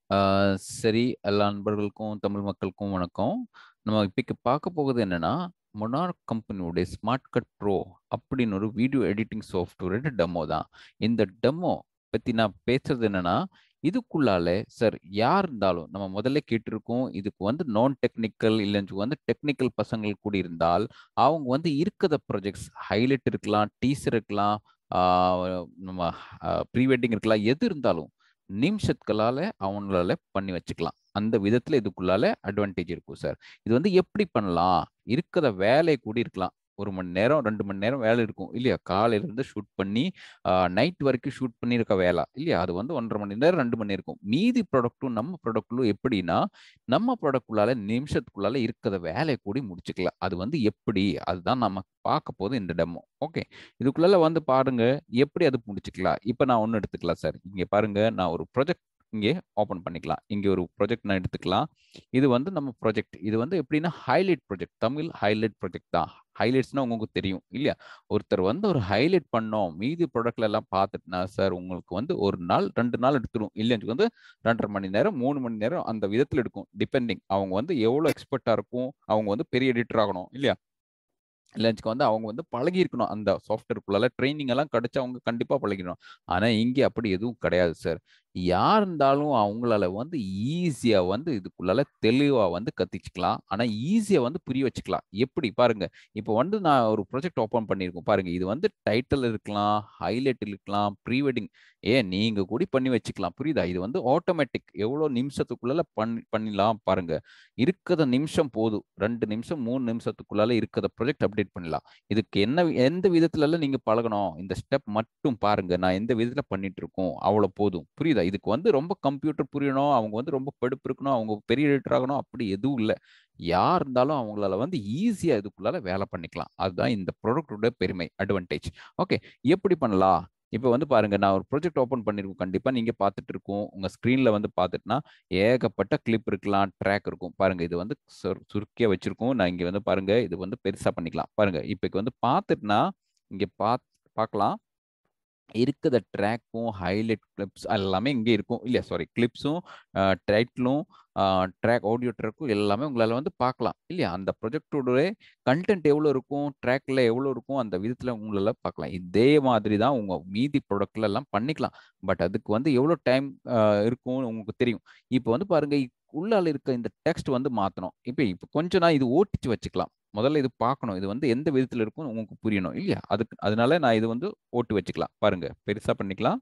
ஆ, சரி எல்லா நண்பர்களுக்கும் தமிழ் மக்களுக்கும் வணக்கம் நம்ம இப்போக்கு பார்க்க போகுது என்னன்னா மொனார்க் கம்பெனியோட ஸ்மார்ட் கட் ப்ரோ அப்படின்னு ஒரு வீடியோ எடிட்டிங் சாஃப்ட்வேரோட டெமோ தான் இந்த டெமோ பற்றி நான் பேசுறது என்னன்னா இதுக்குள்ளால சார் யார் இருந்தாலும் நம்ம முதல்ல கேட்டிருக்கோம் இதுக்கு வந்து நான் டெக்னிக்கல் இல்லைன்னு வந்து டெக்னிக்கல் பசங்கள் கூட இருந்தால் அவங்க வந்து இருக்கிற ப்ராஜெக்ட்ஸ் ஹைலைட் இருக்கலாம் டீசர் இருக்கலாம் ஆஹ் நம்ம ப்ரீ வெட்டிங் இருக்கலாம் எது இருந்தாலும் நிமிஷத்துக்களால அவங்களால பண்ணி வச்சுக்கலாம் அந்த விதத்துல இதுக்குள்ளால அட்வான்டேஜ் இருக்கும் சார் இது வந்து எப்படி பண்ணலாம் இருக்கிற வேலை கூட இருக்கலாம் ஒரு மணி நேரம் ரெண்டு மணி நேரம் வேலை இருக்கும் இல்லையா காலையில இருந்து ஷூட் பண்ணி நைட் வரைக்கும் ஷூட் பண்ணியிருக்க வேலை இல்லையா அது வந்து ஒன்றரை மணி நேரம் ரெண்டு மணி இருக்கும் மீதி ப்ராடக்ட்டும் நம்ம ப்ராடக்ட்லும் எப்படின்னா நம்ம ப்ராடக்ட்குள்ளால நிமிஷத்துக்குள்ளால இருக்கிற வேலையை கூடி முடிச்சுக்கலாம் அது வந்து எப்படி அதுதான் நம்ம பார்க்க போது இந்த டெமோ ஓகே இதுக்குள்ளால வந்து பாருங்க எப்படி அது முடிச்சுக்கலாம் இப்போ நான் ஒன்று எடுத்துக்கலாம் சார் இங்கே பாருங்க நான் ஒரு ப்ராஜெக்ட் இங்கே ஓப்பன் பண்ணிக்கலாம் இங்கே ஒரு ப்ராஜெக்ட் நான் எடுத்துக்கலாம் இது வந்து நம்ம ப்ராஜெக்ட் இது வந்து எப்படின்னா highlight project Tamil highlight project தான் ஹைலைட்ஸ்னா உங்களுக்கு தெரியும் இல்லையா ஒருத்தர் வந்து ஒரு ஹைலைட் பண்ணோம் மீதி ப்ராடக்ட்ல எல்லாம் பார்த்துட்டுனா சார் உங்களுக்கு வந்து ஒரு நாள் ரெண்டு நாள் எடுத்துரும் இல்லைன்னு வந்து ரெண்டரை மணி நேரம் மூணு மணி நேரம் அந்த விதத்தில் எடுக்கும் டிபெண்டிங் அவங்க வந்து எவ்வளோ எக்ஸ்பர்ட்டா இருக்கும் அவங்க வந்து பெரிய எடிட்டர் ஆகணும் இல்லையா இல்லைச்சுக்கு வந்து அவங்க வந்து பழகி இருக்கணும் அந்த சாஃப்ட்வேருக்குள்ளால ட்ரைனிங் எல்லாம் கிடைச்சு அவங்க கண்டிப்பா பழகிடணும் ஆனா இங்கே அப்படி எதுவும் கிடையாது சார் யார் இருந்தாலும் அவங்களால வந்து ஈஸியா வந்து இதுக்குள்ளால தெளிவா வந்து கத்திச்சுக்கலாம் ஆனா ஈஸியா வந்து புரிய வச்சுக்கலாம் எப்படி பாருங்க இப்போ வந்து நான் ஒரு ப்ராஜெக்ட் ஓப்பன் பண்ணியிருக்கோம் பாருங்க இது வந்து டைட்டில் இருக்கலாம் ஹைலைட் இருக்கலாம் ப்ரீ வெட்டிங் ஏன் நீங்க கூட பண்ணி வச்சுக்கலாம் புரியுதா இது வந்து ஆட்டோமேட்டிக் எவ்வளோ நிமிஷத்துக்குள்ளால பண்ணி பண்ணிடலாம் பாருங்க இருக்கிற நிமிஷம் போதும் ரெண்டு நிமிஷம் மூணு நிமிஷத்துக்குள்ளால இருக்கிற ப்ராஜெக்ட் அப்டேட் பண்ணலாம் இதுக்கு என்ன எந்த விதத்துல எல்லாம் நீங்க பழகணும் இந்த ஸ்டெப் மட்டும் பாருங்க நான் எந்த விதத்துல பண்ணிட்டு இருக்கோம் அவ்வளவு போதும் புரியுதா இதுக்கு வந்து ரொம்ப கம்ப்யூட்டர் புரியணும் அவங்க வந்து ரொம்ப படுப்பு இருக்கணும் அவங்க பெரிய எடிட்டர் ஆகணும் அப்படி எதுவும் இல்லை யார் இருந்தாலும் அவங்களால வந்து ஈஸியா இதுக்குள்ளால வேலை பண்ணிக்கலாம் அதுதான் இந்த ப்ராடக்டோட பெருமை அட்வான்டேஜ் ஓகே எப்படி பண்ணலாம் இப்போ வந்து பாருங்க நான் ஒரு ப்ராஜெக்ட் ஓப்பன் பண்ணிருக்கோம் கண்டிப்பா நீங்க பார்த்துட்டு இருக்கோம் உங்க ஸ்க்ரீன்ல வந்து பார்த்துட்டுனா ஏகப்பட்ட கிளிப் இருக்கலாம் ட்ராக் இருக்கும் பாருங்க இது வந்து சுருக்கியா வச்சிருக்கோம் நான் இங்க வந்து பாருங்க இது வந்து பெருசா பண்ணிக்கலாம் பாருங்க இப்போ வந்து பார்த்துட்டுனா இங்க பா பார்க்கலாம் இருக்கிற ட்ராக்கும் ஹைலைட் கிளிப்ஸ் எல்லாமே இங்கே இருக்கும் இல்லையா சாரி கிளிப்ஸும் டைட்டிலும் ட்ராக் ஆடியோ ட்ராக்கும் எல்லாமே உங்களால் வந்து பார்க்கலாம் இல்லையா அந்த ப்ரொஜெக்டோட கண்டென்ட் எவ்வளோ இருக்கும் ட்ராக்ல எவ்வளோ இருக்கும் அந்த விதத்தில் உங்களால பார்க்கலாம் இதே மாதிரி தான் உங்கள் மீதி ப்ராடக்ட்ல எல்லாம் பண்ணிக்கலாம் பட் அதுக்கு வந்து எவ்வளோ டைம் இருக்கும் உங்களுக்கு தெரியும் இப்போ வந்து பாருங்க உள்ளால இருக்க இந்த டெக்ஸ்ட் வந்து மாற்றணும் இப்போ இப்போ கொஞ்சம் நான் இது ஓட்டிச்சு வச்சுக்கலாம் முதல்ல இது பார்க்கணும் இது வந்து எந்த விதத்தில் இருக்கும் உங்களுக்கு புரியணும் இல்லையா அதுக்கு அதனால நான் இது வந்து ஓட்டு வச்சுக்கலாம் பாருங்க பெருசா பண்ணிக்கலாம்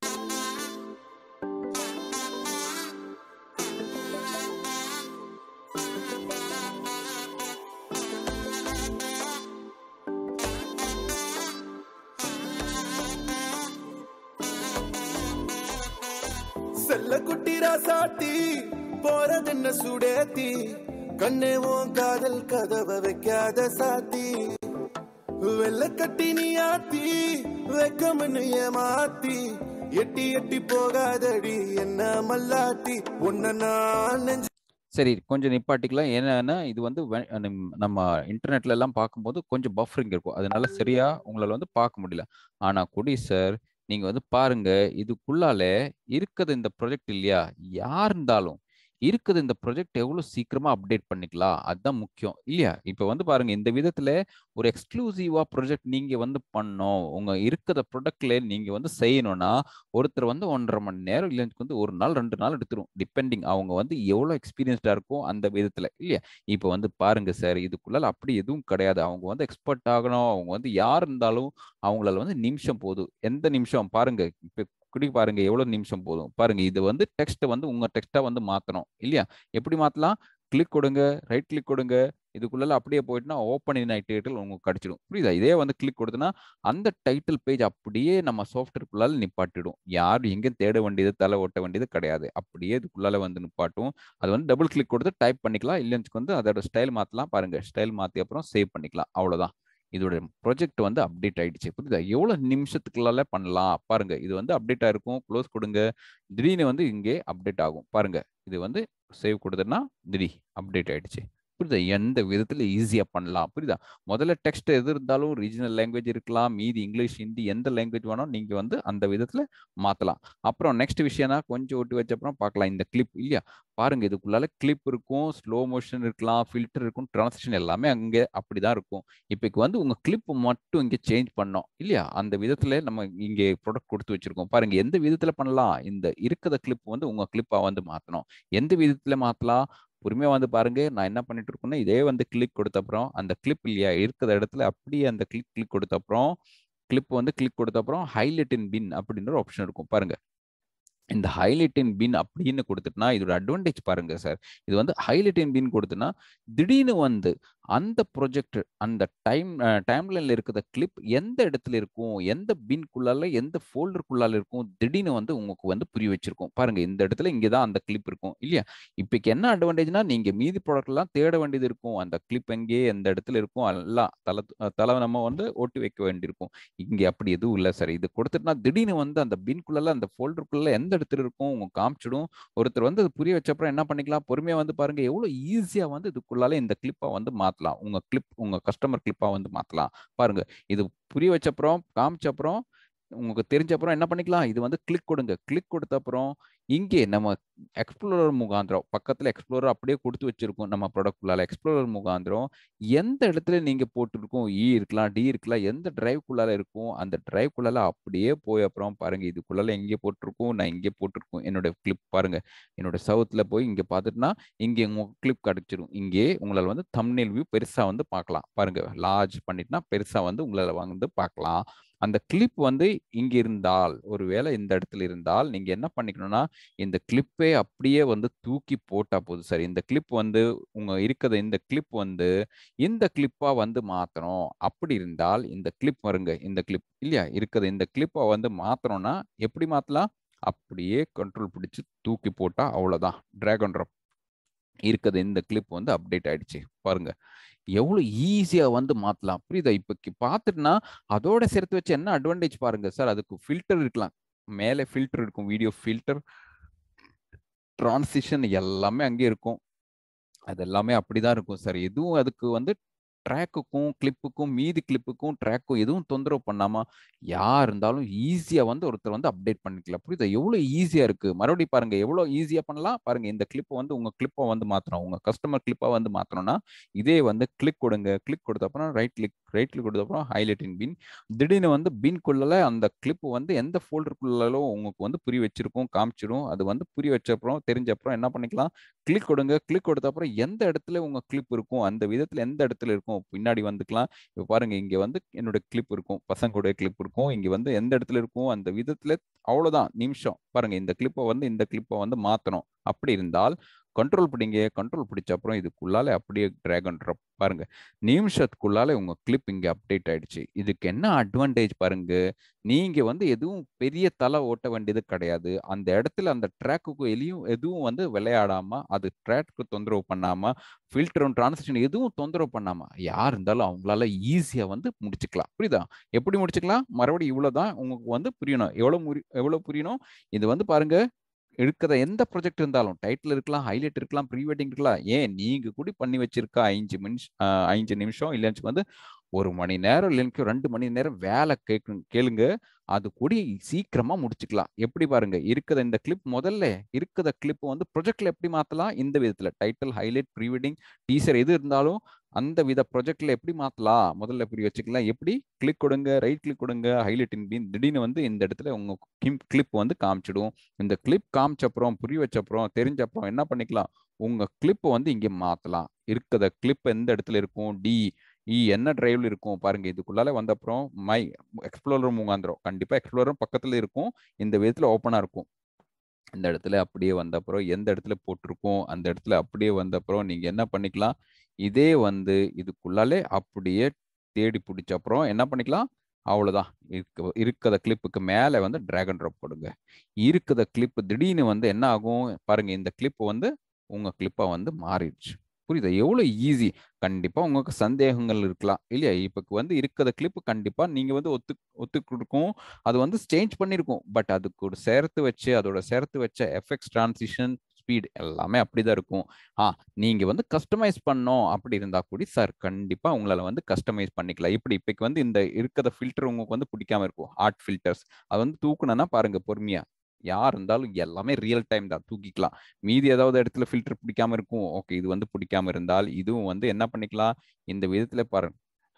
செல்ல குட்டி ராசாத்தி போறதென்ன சுடேத்தி கண்ணே உன் காதல் கதவ வைக்காத சாத்தி வெள்ள கட்டி நீ ஆத்தி வெக்கம்னு ஏமாத்தி எட்டி எட்டி போகாதடி என்ன மல்லாத்தி உன்ன நான் நெஞ்சு சரி கொஞ்சம் நிப்பாட்டிக்கலாம் ஏன்னா இது வந்து நம்ம இன்டர்நெட்ல எல்லாம் பார்க்கும்போது கொஞ்சம் பஃபரிங் இருக்கும் அதனால சரியா உங்களால வந்து பார்க்க முடியல ஆனா குடி சார் நீங்க வந்து பாருங்க இதுக்குள்ளால இருக்குது இந்த ப்ராஜெக்ட் இல்லையா யார் இருந்தாலும் இருக்குது இந்த ப்ராஜெக்ட் எவ்வளோ சீக்கிரமா அப்டேட் பண்ணிக்கலாம் அதுதான் முக்கியம் இல்லையா இப்போ வந்து பாருங்க இந்த விதத்துல ஒரு எக்ஸ்க்ளூசிவா ப்ராஜெக்ட் நீங்க வந்து பண்ணோம் உங்க இருக்கிற ப்ராடக்ட்ல நீங்க வந்து செய்யணும்னா ஒருத்தர் வந்து ஒன்றரை மணி நேரம் இல்லை வந்து ஒரு நாள் ரெண்டு நாள் எடுத்துரும் டிபெண்டிங் அவங்க வந்து எவ்வளோ எக்ஸ்பீரியன்ஸ்டா இருக்கும் அந்த விதத்துல இல்லையா இப்போ வந்து பாருங்க சார் இதுக்குள்ளால அப்படி எதுவும் கிடையாது அவங்க வந்து எக்ஸ்பர்ட் ஆகணும் அவங்க வந்து யார் இருந்தாலும் அவங்களால வந்து நிமிஷம் போதும் எந்த நிமிஷம் பாருங்க இப்போ குடி பாருங்க எவ்வளவு நிமிஷம் போதும் பாருங்க இது வந்து டெக்ஸ்ட் வந்து உங்க டெக்ஸ்டா வந்து மாத்தணும் இல்லையா எப்படி மாத்தலாம் கிளிக் கொடுங்க ரைட் கிளிக் கொடுங்க இதுக்குள்ள அப்படியே போயிட்டுனா ஓப்பன் இன் டைட்டில் உங்களுக்கு கிடைச்சிடும் புரியுதா இதே வந்து கிளிக் கொடுத்தனா அந்த டைட்டில் பேஜ் அப்படியே நம்ம சாஃப்ட்வேருக்குள்ளால நிப்பாட்டிடும் யாரும் எங்கேயும் தேட வேண்டியது தலை ஓட்ட வேண்டியது கிடையாது அப்படியே இதுக்குள்ளால வந்து நிப்பாட்டும் அது வந்து டபுள் கிளிக் கொடுத்து டைப் பண்ணிக்கலாம் இல்லைன்னு வந்து அதோட ஸ்டைல் மாத்தலாம் பாருங்க ஸ்டைல் மாத்தி அப்புறம் சேவ் பண்ணிக்கலாம் அவ்வளவுதான் இதோட ப்ரொஜெக்ட் வந்து அப்டேட் ஆயிடுச்சு புரியுதா எவ்வளவு நிமிஷத்துக்குள்ளால பண்ணலாம் பாருங்க இது வந்து அப்டேட் ஆயிருக்கும் க்ளோஸ் கொடுங்க திடீர்னு வந்து இங்கே அப்டேட் ஆகும் பாருங்க இது வந்து சேவ் கொடுத்தோன்னா திடீர் அப்டேட் ஆயிடுச்சு புரியுதா எந்த விதத்துல ஈஸியா பண்ணலாம் புரியுதா முதல்ல டெக்ஸ்ட் எது இருந்தாலும் ரீஜனல் லாங்குவேஜ் இருக்கலாம் மீதி இங்கிலீஷ் ஹிந்தி எந்த லாங்குவேஜ் வேணும் நீங்க வந்து அந்த விதத்துல மாத்தலாம் அப்புறம் நெக்ஸ்ட் விஷயம்னா கொஞ்சம் ஒட்டி வச்ச அப்புறம் பார்க்கலாம் இந்த கிளிப் இல்லையா பாருங்க இதுக்குள்ளால கிளிப் இருக்கும் ஸ்லோ மோஷன் இருக்கலாம் ஃபில்டர் இருக்கும் டிரான்சிஷன் எல்லாமே அங்கே அப்படிதான் இருக்கும் இப்போ வந்து உங்க கிளிப் மட்டும் இங்கே சேஞ்ச் பண்ணோம் இல்லையா அந்த விதத்துல நம்ம இங்கே ப்ராடக்ட் கொடுத்து வச்சிருக்கோம் பாருங்க எந்த விதத்துல பண்ணலாம் இந்த இருக்கிற கிளிப் வந்து உங்க கிளிப்பா வந்து மாத்தணும் எந்த விதத்துல மாத்தலாம் பொறுமையா வந்து பாருங்க நான் என்ன பண்ணிட்டு இருக்கேன்னா இதே வந்து கிளிக் கொடுத்த அப்புறம் அந்த கிளிப் இல்லையா இருக்கிற இடத்துல அப்படியே அந்த கிளிக் கிளிக் கொடுத்த அப்புறம் கிளிப் வந்து கிளிக் கொடுத்த அப்புறம் ஹைலைட் இன் பின் அப்படின்ற ஒரு ஆப்ஷன் இருக்கும் பாருங்க இந்த ஹைலைட் இன் பின் அப்படின்னு கொடுத்துட்டுனா இதோட அட்வான்டேஜ் பாருங்க சார் இது வந்து ஹைலைட் இன் பின் கொடுத்துனா திடீர்னு வந்து அந்த ப்ரொஜெக்ட் அந்த டைம் டைம்லைன்ல இருக்கிற கிளிப் எந்த இடத்துல இருக்கும் எந்த பின்குள்ளால எந்த ஃபோல்டருக்குள்ளால இருக்கும் திடீர்னு வந்து உங்களுக்கு வந்து புரிய வச்சிருக்கும் பாருங்க இந்த இடத்துல இங்கே தான் அந்த கிளிப் இருக்கும் இல்லையா இப்போக்கு என்ன அட்வான்டேஜ்னா நீங்க மீதி ப்ராடக்ட்லாம் தேட வேண்டியது இருக்கும் அந்த கிளிப் எங்கே எந்த இடத்துல இருக்கும் எல்லாம் தலை தலை நம்ம வந்து ஓட்டி வைக்க வேண்டியிருக்கும் இங்கே அப்படி எதுவும் இல்லை சார் இது கொடுத்துட்டுனா திடீர்னு வந்து அந்த பின்குள்ள அந்த ஃபோல்டருக்குள்ள எந்த இடத்துல இருக்கும் உங்க காமிச்சிடும் ஒருத்தர் வந்து அது புரிய வச்சப்பறம் என்ன பண்ணிக்கலாம் பொறுமையா வந்து பாருங்க எவ்வளவு ஈஸியா வந்து இதுக்குள்ளால இந்த கிளிப்பை வந்து மாத்தலாம் உங்க கிளிப் உங்க கஸ்டமர் கிளிப்பா வந்து மாத்தலாம் பாருங்க இது புரிய வச்சப்புறம் காமிச்சப்புறம் உங்களுக்கு தெரிஞ்ச அப்புறம் என்ன பண்ணிக்கலாம் இது வந்து கிளிக் கொடுங்க கிளிக் கொடுத்த அப்புறம் இங்கே நம்ம எக்ஸ்ப்ளோரர் முகாந்திரம் பக்கத்துல எக்ஸ்ப்ளோரர் அப்படியே கொடுத்து வச்சிருக்கோம் நம்ம ப்ராடக்ட்குள்ளால எக்ஸ்ப்ளோரர் முகாந்திரம் எந்த இடத்துல நீங்க போட்டிருக்கோம் இ இருக்கலாம் டி இருக்கலாம் எந்த டிரைவ்க்குள்ளால இருக்கும் அந்த டிரைவ்க்குள்ளால அப்படியே போய் அப்புறம் பாருங்க இதுக்குள்ளால எங்கே போட்டிருக்கோம் நான் இங்கே போட்டிருக்கோம் என்னோட கிளிப் பாருங்க என்னோட சவுத்துல போய் இங்க பார்த்துட்டுனா இங்கே உங்க கிளிப் கிடைச்சிரும் இங்கே உங்களால வந்து தம்னேல் வியூ பெருசா வந்து பார்க்கலாம் பாருங்க லார்ஜ் பண்ணிட்டுனா பெருசா வந்து உங்களால வந்து பார்க்கலாம் அந்த கிளிப் வந்து இங்க இருந்தால் ஒருவேளை இந்த இடத்துல இருந்தால் நீங்க என்ன பண்ணிக்கணும்னா இந்த கிளிப்பே அப்படியே வந்து தூக்கி போட்டா போதும் சார் இந்த கிளிப் வந்து உங்க இருக்கிற இந்த கிளிப் வந்து இந்த கிளிப்பா வந்து மாத்தணும் அப்படி இருந்தால் இந்த கிளிப் வருங்க இந்த கிளிப் இல்லையா இருக்கிற இந்த கிளிப்பை வந்து மாத்தணும்னா எப்படி மாத்தலாம் அப்படியே கண்ட்ரோல் பிடிச்சு தூக்கி போட்டா அவ்வளவுதான் டிராகன் ட்ராப் இருக்கிறது இந்த கிளிப் வந்து அப்டேட் ஆயிடுச்சு பாருங்க எவ்வளவு ஈஸியா வந்து மாத்தலாம் புரியுதா இப்ப பார்த்துட்டுனா அதோட சேர்த்து வச்சு என்ன அட்வான்டேஜ் பாருங்க சார் அதுக்கு ஃபில்டர் இருக்கலாம் மேலே ஃபில்டர் இருக்கும் வீடியோ ஃபில்டர் டிரான்சிஷன் எல்லாமே அங்கே இருக்கும் அது எல்லாமே அப்படிதான் இருக்கும் சார் எதுவும் அதுக்கு வந்து ட்ராக்குக்கும் கிளிப்புக்கும் மீதி கிளிப்புக்கும் ட்ராக்கும் எதுவும் தொந்தரவு பண்ணாம யார் இருந்தாலும் ஈஸியா வந்து ஒருத்தர் வந்து அப்டேட் பண்ணிக்கலாம் புரியுதா எவ்வளவு ஈஸியா இருக்கு மறுபடியும் பாருங்க எவ்வளவு ஈஸியா பண்ணலாம் பாருங்க இந்த கிளிப்பை வந்து உங்க கிளிப்பை வந்து மாத்தணும் உங்க கஸ்டமர் கிளிப்பா வந்து மாத்தணும்னா இதே வந்து கிளிக் கொடுங்க கிளிக் கொடுத்த அப்புறம் ரைட் கிளிக் ரைட் கிளிக் கொடுத்த அப்புறம் ஹைலைட் இன் பின் திடீர்னு வந்து பின்குள்ள அந்த கிளிப் வந்து எந்த ஃபோல்டருக்குள்ளாலும் உங்களுக்கு வந்து புரிய வச்சிருக்கும் காமிச்சிடும் அது வந்து புரிய வச்ச அப்புறம் தெரிஞ்ச அப்புறம் என்ன பண்ணிக்கலாம் கிளிக் கொடுங்க கிளிக் கொடுத்த அப்புறம் எந்த இடத்துல உங்க கிளிப் இருக்கும் அந்த விதத்துல எந்த இடத்துல இருக்கும் பின்னாடி வந்துக்கலாம் இப்போ பாருங்க இங்க வந்து என்னோட கிளிப் இருக்கும் பசங்களுடைய கிளிப் இருக்கும் இங்க வந்து எந்த இடத்துல இருக்கும் அந்த விதத்துல அவ்வளவுதான் நிமிஷம் பாருங்க இந்த கிளிப்பை வந்து இந்த கிளிப்பை வந்து மாத்தணும் அப்படி இருந்தால் கண்ட்ரோல் பிடிங்க கண்ட்ரோல் பிடிச்ச அப்புறம் இதுக்குள்ளால அப்படியே டிராகன் ட்ராப் பாருங்க நிமிஷத்துக்குள்ளால உங்க கிளிப் இங்க அப்டேட் ஆயிடுச்சு இதுக்கு என்ன அட்வான்டேஜ் பாருங்க நீங்க வந்து எதுவும் பெரிய தலை ஓட்ட வேண்டியது கிடையாது அந்த இடத்துல அந்த ட்ராக்குக்கு எலியும் எதுவும் வந்து விளையாடாம அது ட்ராக்கு தொந்தரவு பண்ணாம ஃபில்டரும் டிரான்சிஷன் எதுவும் தொந்தரவு பண்ணாம யார் இருந்தாலும் அவங்களால ஈஸியா வந்து முடிச்சுக்கலாம் புரியுதா எப்படி முடிச்சுக்கலாம் மறுபடியும் இவ்வளவுதான் உங்களுக்கு வந்து புரியணும் எவ்வளவு முறி எவ்வளவு புரியணும் இது வந்து பாருங்க இருக்கிற எந்த ப்ராஜெக்ட் இருந்தாலும் டைட்டில் இருக்கலாம் ஹைலைட் இருக்கலாம் ப்ரீ வெட்டிங் இருக்கலாம் ஏன் நீங்க கூட பண்ணி வச்சிருக்க ஐந்து நிமிஷம் ஐந்து நிமிஷம் இல்லைன்னு வந்து ஒரு மணி நேரம் இல்லைன்னு ரெண்டு மணி நேரம் வேலை கேட்கு கேளுங்க அது கூடி சீக்கிரமா முடிச்சுக்கலாம் எப்படி பாருங்க இருக்கிற இந்த கிளிப் முதல்ல இருக்கிற கிளிப் வந்து ப்ரொஜெக்ட்ல எப்படி மாத்தலாம் இந்த விதத்துல title highlight pre wedding teaser எது இருந்தாலும் அந்த வித ப்ரொஜெக்ட்ல எப்படி மாத்தலாம் முதல்ல எப்படி வச்சுக்கலாம் எப்படி கிளிக் கொடுங்க ரைட் கிளிக் கொடுங்க ஹைலைட் இன் பின் திடீர்னு வந்து இந்த இடத்துல உங்க கிளிப் வந்து காமிச்சிடும் இந்த கிளிப் காமிச்ச அப்புறம் புரிய வச்ச அப்புறம் தெரிஞ்ச அப்புறம் என்ன பண்ணிக்கலாம் உங்க கிளிப்பை வந்து இங்க மாத்தலாம் இருக்கிற கிளிப் எந்த இடத்துல இருக்கும் டி இ என்ன டிரைவ்ல இருக்கும் பாருங்க இதுக்குள்ளால வந்த அப்புறம் மை எக்ஸ்ப்ளோரர் முகாந்திரம் கண்டிப்பா எக்ஸ்ப்ளோரர் பக்கத்துல இருக்கும் இந்த விதத்துல ஓப்பனா இருக்கும் இந்த இடத்துல அப்படியே வந்த அப்புறம் எந்த இடத்துல போட்டிருக்கோம் அந்த இடத்துல அப்படியே வந்த அப்புறம் நீங்க என்ன பண்ணிக்கலாம் இதே வந்து இதுக்குள்ளாலே அப்படியே தேடி பிடிச்ச அப்புறம் என்ன பண்ணிக்கலாம் அவ்வளவுதான் இருக்க இருக்கிற கிளிப்புக்கு மேல வந்து டிராகன் ட்ராப் கொடுங்க இருக்கிற கிளிப் திடீர்னு வந்து என்ன ஆகும் பாருங்க இந்த கிளிப் வந்து உங்க கிளிப்பா வந்து மாறிடுச்சு புரியுதா எவ்வளவு ஈஸி கண்டிப்பா உங்களுக்கு சந்தேகங்கள் இருக்கலாம் இல்லையா இப்ப வந்து இருக்கிற கிளிப் கண்டிப்பா நீங்க வந்து ஒத்து ஒத்து கொடுக்கும் அது வந்து சேஞ்ச் பண்ணிருக்கும் பட் அதுக்கு ஒரு சேர்த்து வச்சு அதோட சேர்த்து வச்ச எஃபெக்ட்ஸ் டிரான்சிஷன் ஸ்பீட் எல்லாமே அப்படிதான் இருக்கும் ஆ நீங்க வந்து கஸ்டமைஸ் பண்ணோம் அப்படி இருந்தா கூட சார் கண்டிப்பா உங்களால வந்து கஸ்டமைஸ் பண்ணிக்கலாம் இப்படி இப்பைக்கு வந்து இந்த இருக்கிற ஃபில்டர் உங்களுக்கு வந்து பிடிக்காம இருக்கும் ஆர்ட் ஃபில்டர்ஸ் அது வந்து தூக்குனா பாருங்க பொறுமையா யார் இருந்தாலும் எல்லாமே ரியல் டைம் தான் தூக்கிக்கலாம் மீதி ஏதாவது இடத்துல ஃபில்டர் பிடிக்காம இருக்கும் ஓகே இது வந்து பிடிக்காம இருந்தால் இதுவும் வந்து என்ன பண்ணிக்கலாம் இந்த விதத்துல பாருங்க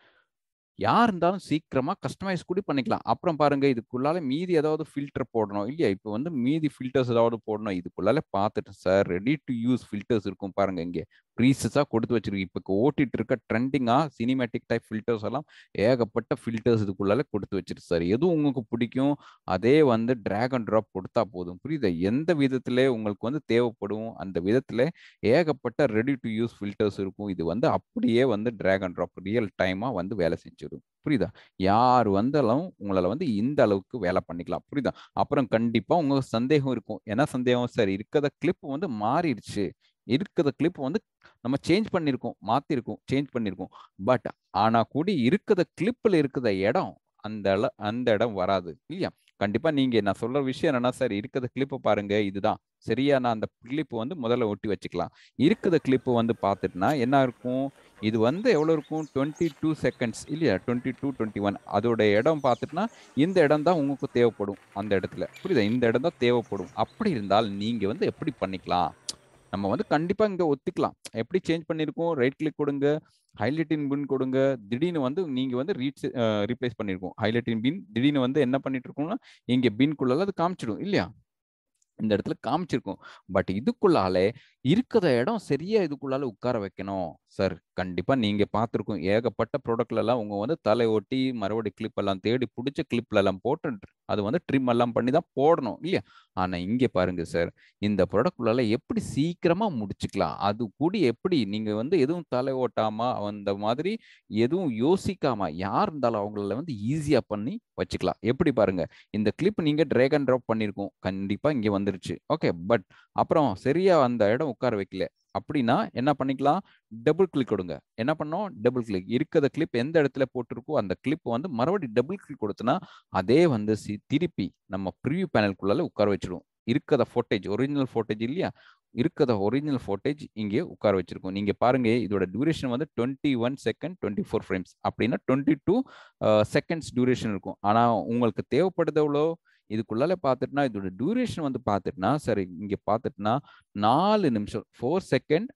யார் இருந்தாலும் சீக்கிரமா கஸ்டமைஸ் கூட பண்ணிக்கலாம் அப்புறம் பாருங்க இதுக்குள்ளால மீதி ஏதாவது ஃபில்டர் போடணும் இல்லையா இப்போ வந்து மீதி ஃபில்டர்ஸ் ஏதாவது போடணும் இதுக்குள்ளால பார்த்துட்டு sir ready to use filters இருக்கும் பாருங்க இங்கே ப்ரீசஸாக கொடுத்து வச்சிருக்கு இப்போ ஓட்டிட்டு இருக்க ட்ரெண்டிங்காக சினிமேட்டிக் டைப் ஃபில்டர்ஸ் எல்லாம் ஏகப்பட்ட ஃபில்டர்ஸ் இதுக்குள்ளால கொடுத்து வச்சிருக்கு சார் எதுவும் உங்களுக்கு பிடிக்கும் அதே வந்து ட்ராக் அண்ட் ட்ராப் கொடுத்தா போதும் புரியுதா எந்த விதத்துல உங்களுக்கு வந்து தேவைப்படும் அந்த விதத்துல ஏகப்பட்ட ரெடி டு யூஸ் ஃபில்டர்ஸ் இருக்கும் இது வந்து அப்படியே வந்து ட்ராக் அண்ட் ட்ராப் ரியல் டைமா வந்து வேலை செஞ்சிடும் புரியுதா யார் வந்தாலும் உங்களால வந்து இந்த அளவுக்கு வேலை பண்ணிக்கலாம் புரியுதா அப்புறம் கண்டிப்பா உங்க சந்தேகம் இருக்கும் என்ன சந்தேகம் சார் இருக்கிற கிளிப் வந்து மாறிடுச்சு இருக்கிற கிளிப் வந்து நம்ம சேஞ்ச் பண்ணியிருக்கோம் மாத்திருக்கோம் சேஞ்ச் பண்ணியிருக்கோம் பட் ஆனா கூட இருக்கிற கிளிப்ல இருக்கிற இடம் அந்த அள- அந்த இடம் வராது இல்லையா கண்டிப்பா நீங்க நான் சொல்ற விஷயம் என்னன்னா சார் இருக்கிற கிளிப்பை பாருங்க இதுதான் சரியா நான் அந்த கிளிப் வந்து முதல்ல ஒட்டி வச்சுக்கலாம் இருக்கிற கிளிப் வந்து பார்த்துட்டுனா என்ன இருக்கும் இது வந்து எவ்வளோ இருக்கும் டுவெண்ட்டி டூ செகண்ட்ஸ் இல்லையா டுவெண்ட்டி டூ டுவெண்ட்டி ஒன் அதோட இடம் பார்த்துட்டுனா இந்த இடம் தான் உங்களுக்கு தேவைப்படும் அந்த இடத்துல புரியுதா இந்த இடம் தான் தேவைப்படும் அப்படி இருந்தால் நீங்க வந்து எப்படி பண்ணிக்கலாம் நம்ம வந்து கண்டிப்பா இங்க ஒத்துக்கலாம் எப்படி சேஞ்ச் பண்ணிருக்கோம் ரைட் கிளிக் கொடுங்க ஹைலைட்டின் பின் கொடுங்க திடீர்னு வந்து நீங்க வந்து ரீச் ரீப்ளேஸ் பண்ணிருக்கோம் ஹைலைட்டின் பின் திடீர்னு வந்து என்ன பண்ணிட்டு இருக்கோம்னா இங்க பின்குள்ள அது காமிச்சிடும் இல்லையா இந்த இடத்துல காமிச்சிருக்கும் பட் இதுக்குள்ளாலே இருக்கிற இடம் சரியா இதுக்குள்ளால உட்கார வைக்கணும் சார் கண்டிப்பா நீங்க பார்த்துருக்கோம் ஏகப்பட்ட ப்ராடக்ட்ல எல்லாம் உங்க வந்து தலை ஒட்டி மறுபடி கிளிப் எல்லாம் தேடி பிடிச்ச கிளிப்ல எல்லாம் போட்டு அது வந்து ட்ரிம் எல்லாம் பண்ணி தான் போடணும் இல்லையா ஆனா இங்க பாருங்க சார் இந்த ப்ராடக்ட் உள்ளால எப்படி சீக்கிரமா முடிச்சுக்கலாம் அது கூட எப்படி நீங்க வந்து எதுவும் தலை ஓட்டாம அந்த மாதிரி எதுவும் யோசிக்காம யார் இருந்தாலும் அவங்கள வந்து ஈஸியா பண்ணி வச்சுக்கலாம் எப்படி பாருங்க இந்த கிளிப் நீங்க ட்ரேக் அண்ட் ட்ராப் பண்ணிருக்கோம் கண்டிப்பா இங்க வந்துருச்சு ஓகே பட் அப்புறம் சரியா அந்த இடம் உட்கார வைக்கல அப்படின்னா என்ன பண்ணிக்கலாம் டபுள் கிளிக் கொடுங்க என்ன பண்ணோம் டபுள் கிளிக் இருக்கிற கிளிப் எந்த இடத்துல போட்டிருக்கோ அந்த கிளிப் வந்து மறுபடியும் டபுள் கிளிக் கொடுத்தனா அதே வந்து சி- திருப்பி நம்ம ப்ரிவியூ பேனலுக்குள்ளால உட்கார வச்சிடும் இருக்கிற ஃபோட்டேஜ் ஒரிஜினல் ஃபோட்டேஜ் இல்லையா இருக்கிற ஒரிஜினல் ஃபோட்டேஜ் இங்கே உட்கார வச்சிருக்கோம் நீங்க பாருங்க இதோட டியூரேஷன் வந்து twenty one second twenty four frames அப்படின்னா டுவெண்ட்டி டூ செகண்ட்ஸ் டியூரேஷன் இருக்கும் ஆனா உங்களுக்கு தேவைப்படுது எவ்வளோ இதுக்குள்ளால பார்த்துட்டுனா இதோட டியூரேஷன் வந்து பார்த்துட்டுனா சரி இங்க பார்த்துட்டுனா நாலு நிமிஷம் ஃபோர் செகண்ட்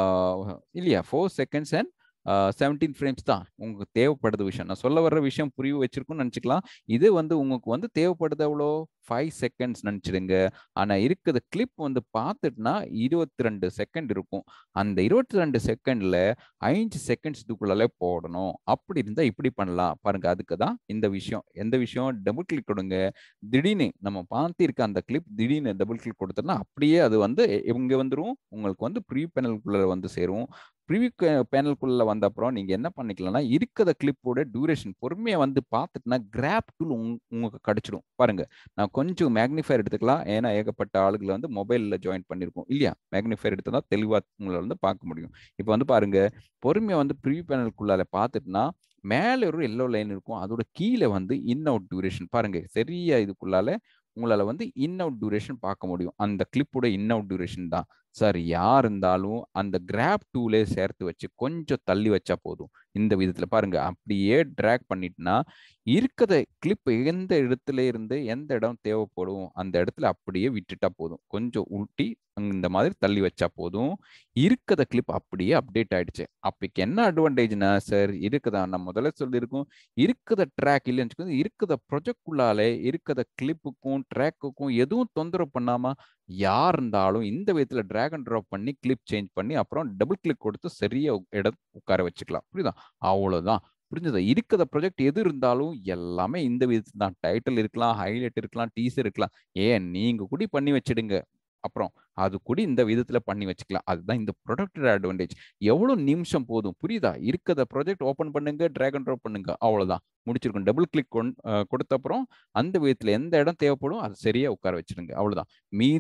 இல்லையா four seconds and seventeen frames தான் உங்களுக்கு தேவைப்படுது விஷயம் நான் சொல்ல வர்ற விஷயம் புரிய வச்சிருக்கும்னு நினச்சிக்கலாம் இது வந்து உங்களுக்கு வந்து தேவைப்படுது எவ்வளோ ஃபைவ் செகண்ட்ஸ் நினச்சிடுங்க ஆனால் இருக்கிற கிளிப் வந்து பார்த்துட்டுனா இருபத்தி ரெண்டு செகண்ட் இருக்கும் அந்த இருபத்தி ரெண்டு செகண்ட்ல ஐந்து செகண்ட்ஸ் இதுக்குள்ளாலே போடணும் அப்படி இருந்தால் இப்படி பண்ணலாம் பாருங்க அதுக்கு தான் இந்த விஷயம் எந்த விஷயம் டபுள் கிளிக் கொடுங்க திடீர்னு நம்ம பார்த்திருக்க அந்த கிளிப் திடீர்னு டபுள் கிளிக் கொடுத்தோம்னா அப்படியே அது வந்து இங்கே வந்துடும் உங்களுக்கு வந்து ப்ரீ பேனலுக்குள்ள வந்து சேரும் ப்ரிவியூ பேனலுக்குள்ள வந்த அப்புறம் நீங்க என்ன பண்ணிக்கலாம்னா இருக்கிற கிளிப்போட டியூரேஷன் பொறுமையா வந்து பார்த்துட்டுனா கிராப் டூல் உங்களுக்கு கிடைச்சிடும் பாருங்க நான் கொஞ்சம் மேக்னிஃபயர் எடுத்துக்கலாம் ஏன்னா ஏகப்பட்ட ஆளுகளை வந்து மொபைலில் ஜாயின் பண்ணியிருக்கோம் இல்லையா மேக்னிஃபயர் எடுத்தா தான் தெளிவாக உங்களை வந்து பார்க்க முடியும் இப்போ வந்து பாருங்க பொறுமையா வந்து ப்ரிவியூ பேனலுக்குள்ளால பார்த்துட்டுனா மேலே ஒரு எல்லோ லைன் இருக்கும் அதோட கீழே வந்து இன் அவுட் டியூரேஷன் பாருங்க சரியா இதுக்குள்ளால உங்களால வந்து இன் அவுட் டியூரேஷன் பார்க்க முடியும் அந்த கிளிப்போட இன் அவுட் டியூரேஷன் தான் சார் யார் இருந்தாலும் அந்த கிராப் டூலே சேர்த்து வச்சு கொஞ்சம் தள்ளி வச்சா போதும் இந்த விதத்துல பாருங்க அப்படியே ட்ராக் பண்ணிட்டுனா இருக்கிற கிளிப் எந்த இடத்துல இருந்து எந்த இடம் தேவைப்படும் அந்த இடத்துல அப்படியே விட்டுட்டா போதும் கொஞ்சம் உருட்டி இந்த மாதிரி தள்ளி வச்சா போதும் இருக்கிற கிளிப் அப்படியே அப்டேட் ஆயிடுச்சு அப்பக்கு என்ன அட்வான்டேஜ்னா சார் இருக்குதா நான் முதல்ல சொல்லியிருக்கோம் இருக்கிற ட்ராக் இல்லைன்னு வச்சுக்கோங்க இருக்கிற ப்ரொஜெக்டுள்ளாலே இருக்கிற கிளிப்புக்கும் ட்ராக்குக்கும் எதுவும் தொந்தரவு பண்ணாம யார் இருந்தாலும் இந்த விதத்துல ட்ராக் அண்ட் ட்ராப் பண்ணி கிளிப் சேஞ்ச் பண்ணி அப்புறம் டபுள் கிளிக் கொடுத்து சரியா இடம் உட்கார வச்சுக்கலாம் புரியுதா அவ்வளவுதான் புரிஞ்சதா இருக்கிற ப்ராஜெக்ட் எது இருந்தாலும் எல்லாமே இந்த விதத்துல தான் டைட்டில் இருக்கலாம் ஹைலைட் இருக்கலாம் டீசர் இருக்கலாம் ஏன் நீங்க கூட பண்ணி வச்சிடுங்க அப்புறம் அது கூட இந்த விதத்துல பண்ணி வச்சுக்கலாம் அதுதான் இந்த ப்ரொடக்டோட அட்வான்டேஜ் எவ்வளவு நிமிஷம் போதும் புரியுதா இருக்கிற ப்ராஜெக்ட் ஓப்பன் பண்ணுங்க ட்ராக் அண்ட் ட்ராப் பண்ணுங்க அவ்வளவுதான் முடிச்சிருக்கும் டபுள் கிளிக் கொடுத்த அப்புறம் அந்த விதத்துல எந்த இடம் தேவைப்படும் அது சரியா உட்கார வச்சிருங்க அவ்வளவுதான் மீதி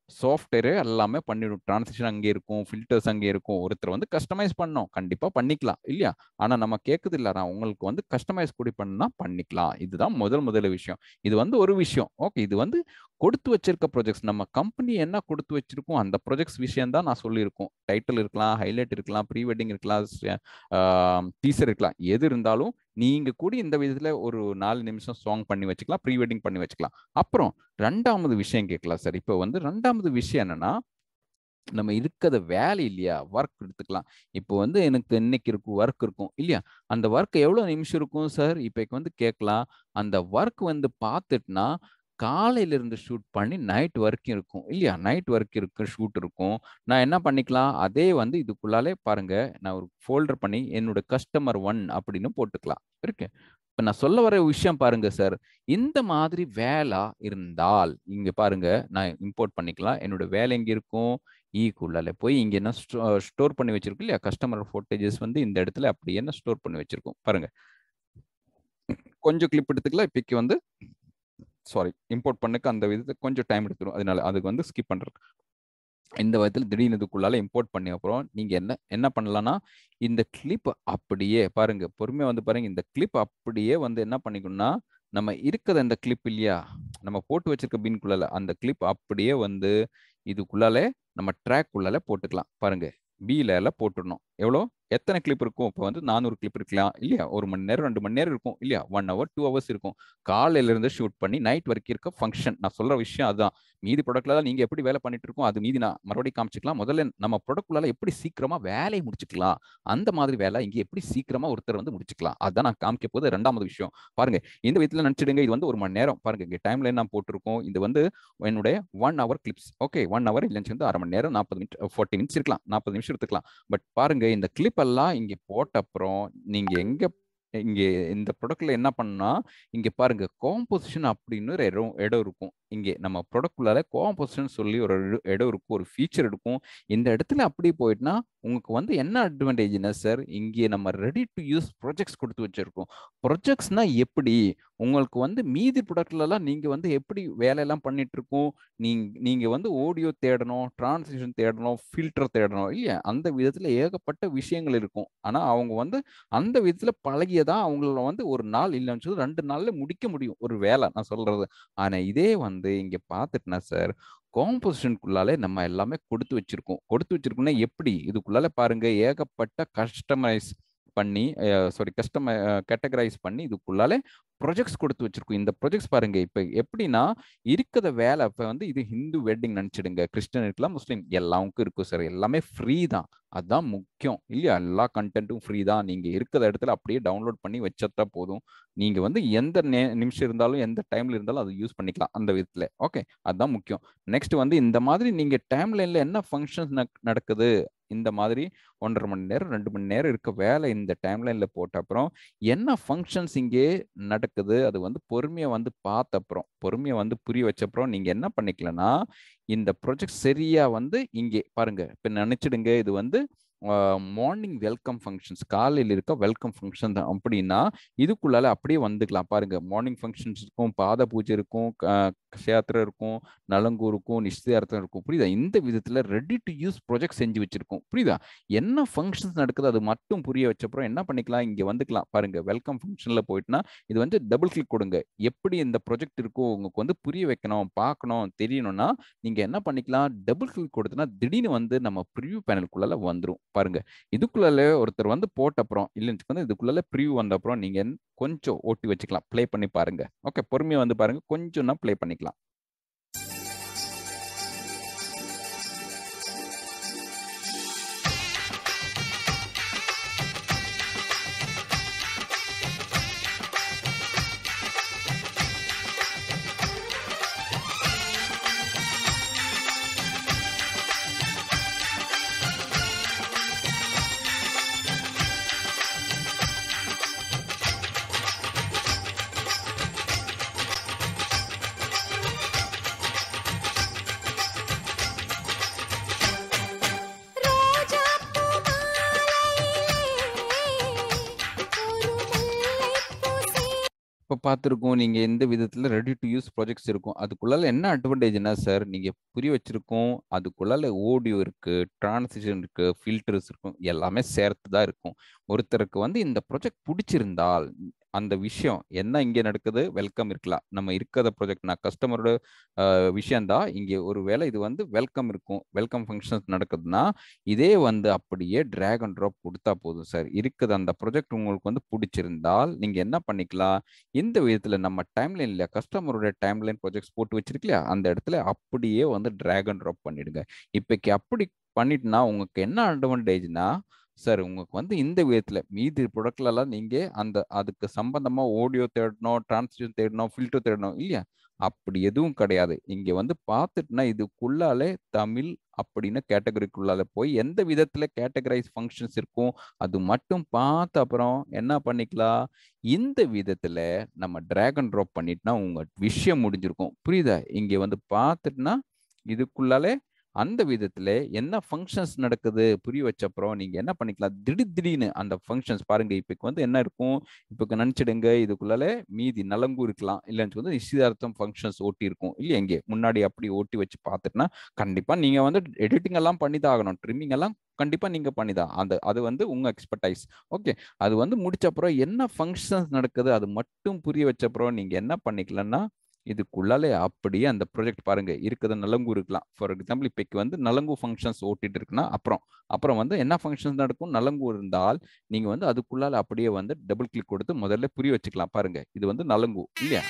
சாஃப்ட்வேரே எல்லாமே பண்ணிடும் டிரான்சிஷன் அங்கே இருக்கும் ஃபில்டர்ஸ் அங்கே இருக்கும் ஒருத்தர் வந்து கஸ்டமைஸ் பண்ணோம் கண்டிப்பாக பண்ணிக்கலாம் இல்லையா ஆனால் நம்ம கேட்குது இல்லை நான் உங்களுக்கு வந்து கஸ்டமைஸ் கூடி பண்ணா பண்ணிக்கலாம் இதுதான் முதல் முதல் விஷயம் இது வந்து ஒரு விஷயம் ஓகே இது வந்து கொடுத்து வச்சிருக்க ப்ராஜெக்ட்ஸ் நம்ம கம்பெனி என்ன கொடுத்து வச்சிருக்கோம் அந்த ப்ராஜெக்ட்ஸ் விஷயம் தான் நான் சொல்லியிருக்கோம் டைட்டில் இருக்கலாம் ஹைலைட் இருக்கலாம் ப்ரீ வெட்டிங் இருக்கலாம் டீசர் இருக்கலாம் எது இருந்தாலும் நீங்க கூட இந்த விதத்துல ஒரு நாலு நிமிஷம் சாங் பண்ணி வச்சுக்கலாம் ப்ரீ வெட்டிங் பண்ணி வச்சுக்கலாம் அப்புறம் ரெண்டாவது விஷயம் கேட்கலாம் சார் இப்போ வந்து ரெண்டாவது விஷயம் என்னன்னா நம்ம இருக்கிற வேலை இல்லையா ஒர்க் எடுத்துக்கலாம் இப்போ வந்து எனக்கு இன்னைக்கு இருக்கும் ஒர்க் இருக்கும் இல்லையா அந்த ஒர்க் எவ்வளோ நிமிஷம் இருக்கும் சார் இப்போ வந்து கேட்கலாம் அந்த ஒர்க் வந்து பார்த்துட்டுனா காலையில இருந்து ஷூட் பண்ணி நைட் வரைக்கும் இருக்கும் இல்லையா நைட் வரைக்கும் இருக்கு ஷூட் இருக்கும் நான் என்ன பண்ணிக்கலாம் அதே வந்து இதுக்குள்ளாலே பாருங்க நான் ஒரு ஃபோல்டர் பண்ணி என்னோட கஸ்டமர் ஒன் அப்படின்னு போட்டுக்கலாம் இருக்கு இப்போ நான் சொல்ல வர விஷயம் பாருங்க சார் இந்த மாதிரி வேலை இருந்தால் இங்க பாருங்க நான் இம்போர்ட் பண்ணிக்கலாம் என்னோட வேலை எங்க இருக்கும் ஈக்குள்ளால போய் இங்க என்ன ஸ்டோர் பண்ணி வச்சிருக்கோம் இல்லையா கஸ்டமர் ஃபோட்டேஜஸ் வந்து இந்த இடத்துல அப்படி என்ன ஸ்டோர் பண்ணி வச்சிருக்கோம் பாருங்க கொஞ்சம் கிளிப் எடுத்துக்கலாம் இப்போக்கு வந்து சாரி இம்போர்ட் பண்ணக்கு அந்த விதத்துக்கு கொஞ்சம் டைம் எடுத்துரும் அதனால அதுக்கு வந்து ஸ்கிப் பண்றது இந்த விதத்தில் திடீர்னு இதுக்குள்ளால இம்போர்ட் பண்ணி அப்புறம் நீங்க என்ன என்ன பண்ணலாம்னா இந்த கிளிப் அப்படியே பாருங்க பொறுமையா வந்து பாருங்க இந்த கிளிப் அப்படியே வந்து என்ன பண்ணிக்கணும்னா நம்ம இருக்கிற இந்த கிளிப் இல்லையா நம்ம போட்டு வச்சிருக்க பின்குள்ளால அந்த கிளிப் அப்படியே வந்து இதுக்குள்ளாலே நம்ம ட்ராக் உள்ளால போட்டுக்கலாம் பாருங்க பில எல்லாம் போட்டுடணும் எவ்வளோ எத்தனை கிளிப் இருக்கும் இப்போ வந்து நானூறு கிளிப் இருக்கலாம் இல்லையா ஒரு மணி நேரம் ரெண்டு மணி நேரம் இருக்கும் இல்லையா ஒன் ஹவர் டூ ஹவர்ஸ் இருக்கும் காலையில இருந்து ஷூட் பண்ணி நைட் வரைக்கும் இருக்க ஃபங்க்ஷன் நான் சொல்ற விஷயம் அதுதான் மீதி ப்ராடக்ட்ல தான் நீங்க எப்படி வேலை பண்ணிட்டு இருக்கோம் அது மீதி நான் மறுபடியும் காமிச்சிக்கலாம் முதல்ல நம்ம ப்ராடக்ட்குள்ளால எப்படி சீக்கிரமா வேலையை முடிச்சுக்கலாம் அந்த மாதிரி வேலை இங்க எப்படி சீக்கிரமா ஒருத்தர் வந்து முடிச்சுக்கலாம் அதான் நான் காமிக்க போது ரெண்டாவது விஷயம் பாருங்க இந்த விதத்துல நினைச்சிடுங்க இது வந்து ஒரு மணி நேரம் பாருங்க இங்க டைம் லைன் நான் போட்டிருக்கோம் இது வந்து என்னுடைய one hour clips okay one hour இல்லைன்னு வந்து அரை மணி நேரம் நாற்பது மினிட் ஃபார்ட்டி மினிட்ஸ் இருக்கலாம் நாற்பது நிமிஷம் எடுத்துக்கலாம் பட் பாருங்க இந்த கிளிப் எல்லாம் இங்க போட்ட அப்புறம் நீங்க எங்க இங்க இந்த ப்ராடக்ட்ல என்ன பண்ணா இங்க பாருங்க காம்போசிஷன் அப்படின்னு ஒரு இடம் இடம் இருக்கும் இங்கே நம்ம ப்ராடக்ட்குள்ளார காம்போசிஷன் சொல்லி ஒரு இடம் இருக்கும் ஒரு ஃபீச்சர் இருக்கும் இந்த இடத்துல அப்படி போயிட்டுனா உங்களுக்கு வந்து என்ன அட்வான்டேஜ்னா சார் இங்கே நம்ம ரெடி டு யூஸ் ப்ராஜெக்ட்ஸ் கொடுத்து வச்சிருக்கோம் ப்ராஜெக்ட்ஸ்னா எப்படி உங்களுக்கு வந்து மீதி ப்ராடக்ட்லலாம் நீங்க வந்து எப்படி வேலையெல்லாம் பண்ணிட்டு இருக்கோம் நீங்க நீங்க வந்து ஆடியோ தேடணும் டிரான்ஸ்லேஷன் தேடணும் ஃபில்டர் தேடணும் இல்லையா அந்த விதத்துல ஏகப்பட்ட விஷயங்கள் இருக்கும் ஆனா அவங்க வந்து அந்த விதத்துல பழகியதா அவங்கள வந்து ஒரு நாள் இல்லைன்னு சொல்லி ரெண்டு நாள்ல முடிக்க முடியும் ஒரு வேலை நான் சொல்றது ஆனா இதே வந்து இங்க பாத்துட்டுனா சார் காம்போசிஷனுக்குள்ளாலே நம்ம எல்லாமே கொடுத்து வச்சிருக்கோம் கொடுத்து வச்சிருக்கோம்னா எப்படி இதுக்குள்ளால பாருங்க ஏகப்பட்ட கஸ்டமைஸ் பண்ணி சாரி கஸ்டம கேட்டகரைஸ் பண்ணி இதுக்குள்ளாலே ப்ரொஜெக்ட்ஸ் கொடுத்து வச்சிருக்கோம் இந்த ப்ரொஜெக்ட்ஸ் பாருங்க இப்போ எப்படின்னா இருக்கிற வேலை இப்போ வந்து இது ஹிந்து வெட்டிங் நினச்சிடுங்க கிறிஸ்டின் இருக்கலாம் முஸ்லீம் எல்லாருக்கும் இருக்கும் சார் எல்லாமே ஃப்ரீ தான் அதுதான் முக்கியம் இல்லையா எல்லா கண்டென்ட்டும் ஃப்ரீ தான் நீங்க இருக்கிற இடத்துல அப்படியே டவுன்லோட் பண்ணி வச்சா போதும் நீங்க வந்து எந்த நிமிஷம் இருந்தாலும் எந்த டைம்ல இருந்தாலும் அதை யூஸ் பண்ணிக்கலாம் அந்த விதத்துல ஓகே அதுதான் முக்கியம் நெக்ஸ்ட் வந்து இந்த மாதிரி நீங்க டைம் லைன்ல என்ன ஃபங்க்ஷன்ஸ் நடக்குது இந்த மாதிரி ஒன்றரை மணி நேரம் ரெண்டு மணி நேரம் இருக்க வேலை இந்த டைம் லைன்ல போட்ட அப்புறம் என்ன ஃபங்க்ஷன்ஸ் இங்கே நடக்குது அது வந்து பொறுமையா வந்து பார்த்த அப்புறம் பொறுமையா வந்து புரிய வச்ச அப்புறம் நீங்க என்ன பண்ணிக்கலன்னா இந்த ப்ராஜெக்ட் சரியா வந்து இங்கே பாருங்க இப்ப நினைச்சிடுங்க இது வந்து மார்னிங் வெல்கம் ஃபங்க்ஷன்ஸ் காலையில் இருக்க வெல்கம் ஃபங்க்ஷன் தான் அப்படின்னா இதுக்குள்ளால அப்படியே வந்துக்கலாம் பாருங்க மார்னிங் ஃபங்க்ஷன்ஸ் இருக்கும் பாத பூஜை இருக்கும் க்ஷேத்திரம் இருக்கும் நலங்கு இருக்கும் நிச்சயார்த்தம் இருக்கும் புரியுதா இந்த விதத்துல ரெடி டு யூஸ் ப்ராஜெக்ட் செஞ்சு வச்சிருக்கோம் புரியுதா என்ன ஃபங்க்ஷன்ஸ் நடக்குது அது மட்டும் புரிய வச்சப்பறம் என்ன பண்ணிக்கலாம் இங்க வந்துக்கலாம் பாருங்க வெல்கம் ஃபங்க்ஷன்ல போயிட்டுனா இது வந்து டபுள் கிளிக் கொடுங்க எப்படி இந்த ப்ராஜெக்ட் இருக்கோ உங்களுக்கு வந்து புரிய வைக்கணும் பார்க்கணும் தெரியணும்னா நீங்க என்ன பண்ணிக்கலாம் டபுள் கிளிக் கொடுத்தனா திடீர்னு வந்து நம்ம ப்ரிவியூ பேனலுக்குள்ள வந்துடும் பாருங்க இதுக்குள்ளால ஒருத்தர் வந்து போட்ட அப்புறம் இல்லைன்னு வந்து இதுக்குள்ளால ப்ரிவியூ வந்த அப்புறம் நீங்க கொஞ்சம் ஓட்டி வச்சுக்கலாம் ப்ளே பண்ணி பாருங்க ஓகே பொறுமையா வந்து பாருங்க கொஞ்சம்னா ப்ளே பண்ணிக்கலாம் இப்போ பார்த்துருக்கோம் நீங்க எந்த விதத்துல ரெடி டு யூஸ் ப்ராஜெக்ட்ஸ் இருக்கும் அதுக்குள்ளால என்ன அட்வான்டேஜ்னா சார் நீங்க புரிய வச்சிருக்கோம் அதுக்குள்ளால ஆடியோ இருக்கு டிரான்சிஷன் இருக்கு ஃபில்டர்ஸ் இருக்கும் எல்லாமே சேர்த்து தான் இருக்கும் ஒருத்தருக்கு வந்து இந்த ப்ராஜெக்ட் பிடிச்சிருந்தால் அந்த விஷயம் என்ன இங்கே நடக்குது வெல்கம் இருக்கலாம் நம்ம இருக்கிற ப்ராஜெக்ட் நான் கஸ்டமரோட விஷயம்தான் இங்கே ஒரு வேளை இது வந்து வெல்கம் இருக்கும் வெல்கம் ஃபங்க்ஷன்ஸ் நடக்குதுன்னா இதே வந்து அப்படியே ட்ராக் அண்ட் ட்ராப் கொடுத்தா போதும் சார் இருக்குது அந்த ப்ராஜெக்ட் உங்களுக்கு வந்து பிடிச்சிருந்தால் நீங்க என்ன பண்ணிக்கலாம் இந்த விதத்துல நம்ம டைம்லைன்ல கஸ்டமரோட டைம்லைன் ப்ராஜெக்ட்ஸ் போட்டு வச்சிருக்கலையா அந்த இடத்துல அப்படியே வந்து ட்ராக் அண்ட் ட்ராப் பண்ணிடுங்க இப்போக்கி அப்படி பண்ணிட்டுனா உங்களுக்கு என்ன அட்வான்டேஜ்னா சார் உங்களுக்கு வந்து இந்த விதத்துல மீதி ப்ராடக்ட்லலாம் நீங்க அந்த அதுக்கு சம்பந்தமா ஆடியோ தேடணும் டிரான்ஸ்லேஷன் தேடணும் ஃபில்டர் தேடணும் இல்லையா அப்படி எதுவும் கிடையாது இங்க வந்து பார்த்துட்டுனா இதுக்குள்ளாலே தமிழ் அப்படின்னு கேட்டகரிக்குள்ளால போய் எந்த விதத்துல கேட்டகரைஸ் ஃபங்க்ஷன்ஸ் இருக்கும் அது மட்டும் பார்த்து அப்புறம் என்ன பண்ணிக்கலாம் இந்த விதத்துல நம்ம டிராக் அண்ட் ட்ராப் பண்ணிட்டுனா உங்க விஷயம் முடிஞ்சிருக்கும் புரியுதா இங்க வந்து பார்த்துட்டுனா இதுக்குள்ளாலே அந்த விதத்துல என்ன ஃபங்க்ஷன்ஸ் நடக்குது புரிய வச்ச அப்புறம் நீங்க என்ன பண்ணிக்கலாம் திடீர் திடீர்னு அந்த ஃபங்க்ஷன்ஸ் பாருங்க இப்போ வந்து என்ன இருக்கும் இப்போ நினைச்சிடுங்க இதுக்குள்ளால மீதி நலங்கு இருக்கலாம் இல்லைன்னு வந்து நிச்சயதார்த்தம் ஃபங்க்ஷன்ஸ் ஓட்டி இருக்கும் இல்லையா எங்கே முன்னாடி அப்படி ஓட்டி வச்சு பார்த்துட்டுனா கண்டிப்பா நீங்க வந்து எடிட்டிங் எல்லாம் பண்ணி தான் ஆகணும் ட்ரிம்மிங் எல்லாம் கண்டிப்பா நீங்க பண்ணிதான் அந்த அது வந்து உங்க எக்ஸ்பர்டைஸ் ஓகே அது வந்து முடிச்ச அப்புறம் என்ன ஃபங்க்ஷன்ஸ் நடக்குது அது மட்டும் புரிய வச்ச அப்புறம் நீங்க என்ன பண்ணிக்கலன்னா இதுக்குள்ளாலே அப்படியே அந்த ப்ராஜெக்ட் பாருங்க இருக்குது நலங்கு இருக்கலாம் ஃபார் எக்ஸாம்பிள் இப்போக்கு வந்து நலங்கு ஃபங்க்ஷன்ஸ் ஓட்டிட்டு இருக்குன்னா அப்புறம் அப்புறம் வந்து என்ன ஃபங்க்ஷன்ஸ் நடக்கும் நலங்கு இருந்தால் நீங்க வந்து அதுக்குள்ளால அப்படியே வந்து டபுள் கிளிக் கொடுத்து முதல்ல புரிய வச்சுக்கலாம் பாருங்க இது வந்து நலங்கு இல்லையா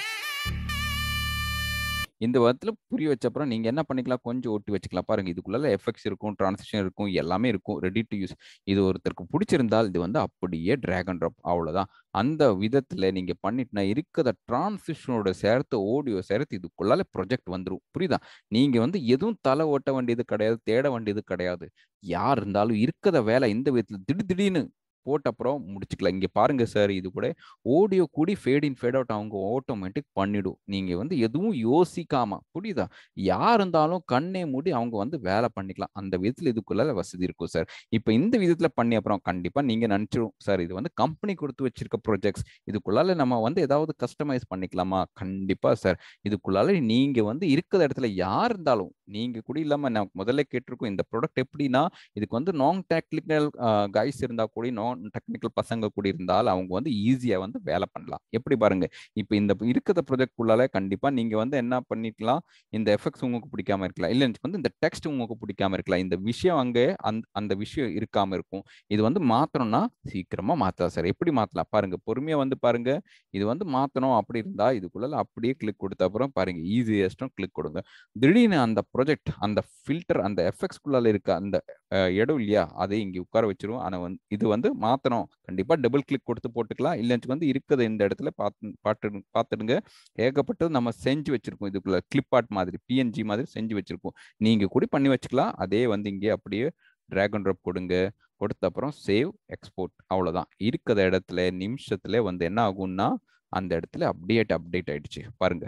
இந்த விதத்துல புரிய வச்ச அப்புறம் நீங்க என்ன பண்ணிக்கலாம் கொஞ்சம் ஒட்டி வச்சுக்கலாம் பாருங்க இதுக்குள்ள எஃபெக்ட்ஸ் இருக்கும் டிரான்சிஷன் இருக்கும் எல்லாமே இருக்கும் ரெடி டு யூஸ் இது ஒருத்தருக்கு பிடிச்சிருந்தால் இது வந்து அப்படியே டிராக் அண்ட் ட்ராப் அவ்வளவுதான் அந்த விதத்துல நீங்க பண்ணிட்டுனா இருக்கிற டிரான்சிஷனோட சேர்த்து ஆடியோ சேர்த்து இதுக்குள்ளால ப்ரொஜெக்ட் வந்துடும் புரியுதா நீங்க வந்து எதுவும் தலை ஓட்ட வேண்டியது கிடையாது தேட வேண்டியது கிடையாது யார் இருந்தாலும் இருக்கிற வேலை இந்த விதத்துல திடீர் திடீர்னு போட்ட அப்புறம் முடிச்சுக்கலாம் இங்க பாருங்க சார் இது கூட ஆடியோ கூடி ஃபேட் இன் ஃபேட் அவுட் அவங்க ஆட்டோமேட்டிக் பண்ணிடும் நீங்க வந்து எதுவும் யோசிக்காம புரியுதா யார் இருந்தாலும் கண்ணே மூடி அவங்க வந்து வேலை பண்ணிக்கலாம் அந்த விதத்துல இதுக்குள்ள வசதி இருக்கும் சார் இப்போ இந்த விதத்துல பண்ணி அப்புறம் கண்டிப்பா நீங்க நினைச்சிடும் சார் இது வந்து கம்பெனி கொடுத்து வச்சிருக்க ப்ராஜெக்ட்ஸ் இதுக்குள்ளால நம்ம வந்து ஏதாவது கஸ்டமைஸ் பண்ணிக்கலாமா கண்டிப்பா சார் இதுக்குள்ளால நீங்க வந்து இருக்கிற இடத்துல யார் இருந்தாலும் நீங்க கூட இல்லாம நான் முதல்ல கேட்டிருக்கோம் இந்த ப்ராடக்ட் எப்படின்னா இதுக்கு வந்து நான் டெக்னிக்கல் கைஸ் இருந்தா கூட நான் டெக்னிக்கல் பசங்க கூட இருந்தால் அவங்க வந்து ஈஸியா வந்து வேலை பண்ணலாம் எப்படி பாருங்க இப்போ இந்த இருக்கிற ப்ராஜெக்ட் உள்ளால கண்டிப்பா நீங்க வந்து என்ன பண்ணிக்கலாம் இந்த எஃபெக்ட்ஸ் உங்களுக்கு பிடிக்காம இருக்கலாம் இல்லை வந்து இந்த டெக்ஸ்ட் உங்களுக்கு பிடிக்காம இருக்கலாம் இந்த விஷயம் அங்கே அந்த அந்த விஷயம் இருக்காம இருக்கும் இது வந்து மாத்தணும்னா சீக்கிரமா மாத்தலாம் சார் எப்படி மாத்தலாம் பாருங்க பொறுமையா வந்து பாருங்க இது வந்து மாத்தணும் அப்படி இருந்தா இதுக்குள்ள அப்படியே கிளிக் கொடுத்த அப்புறம் பாருங்க ஈஸியஸ்டும் கிளிக் கொடுங்க திடீர்னு அந்த ப்ராஜெக்ட் அந்த ஃபில்டர் அந்த எஃபெக்ட்ஸ்குள்ளால இருக்க அந்த இடம் இல்லையா அதை இங்க உட்கார வச்சிரும் ஆனா வந்து இது வந்து மாத்தணும் கண்டிப்பா டபுள் கிளிக் கொடுத்து போட்டுக்கலாம் இல்லைன்னு வந்து இருக்கிறத இந்த இடத்துல பார்த்து பாட்டு பார்த்துடுங்க ஏகப்பட்டது நம்ம செஞ்சு வச்சிருக்கோம் இதுக்குள்ள கிளிப் ஆர்ட் மாதிரி பிஎன்ஜி மாதிரி செஞ்சு வச்சிருக்கோம் நீங்க கூட பண்ணி வச்சுக்கலாம் அதே வந்து இங்கே அப்படியே ட்ராக் அண்ட் ட்ராப் கொடுங்க கொடுத்த அப்புறம் சேவ் எக்ஸ்போர்ட் அவ்வளவுதான் இருக்கிற இடத்துல நிமிஷத்துல வந்து என்ன ஆகும்னா அந்த இடத்துல அப்டேட் அப்டேட் ஆயிடுச்சு பாருங்க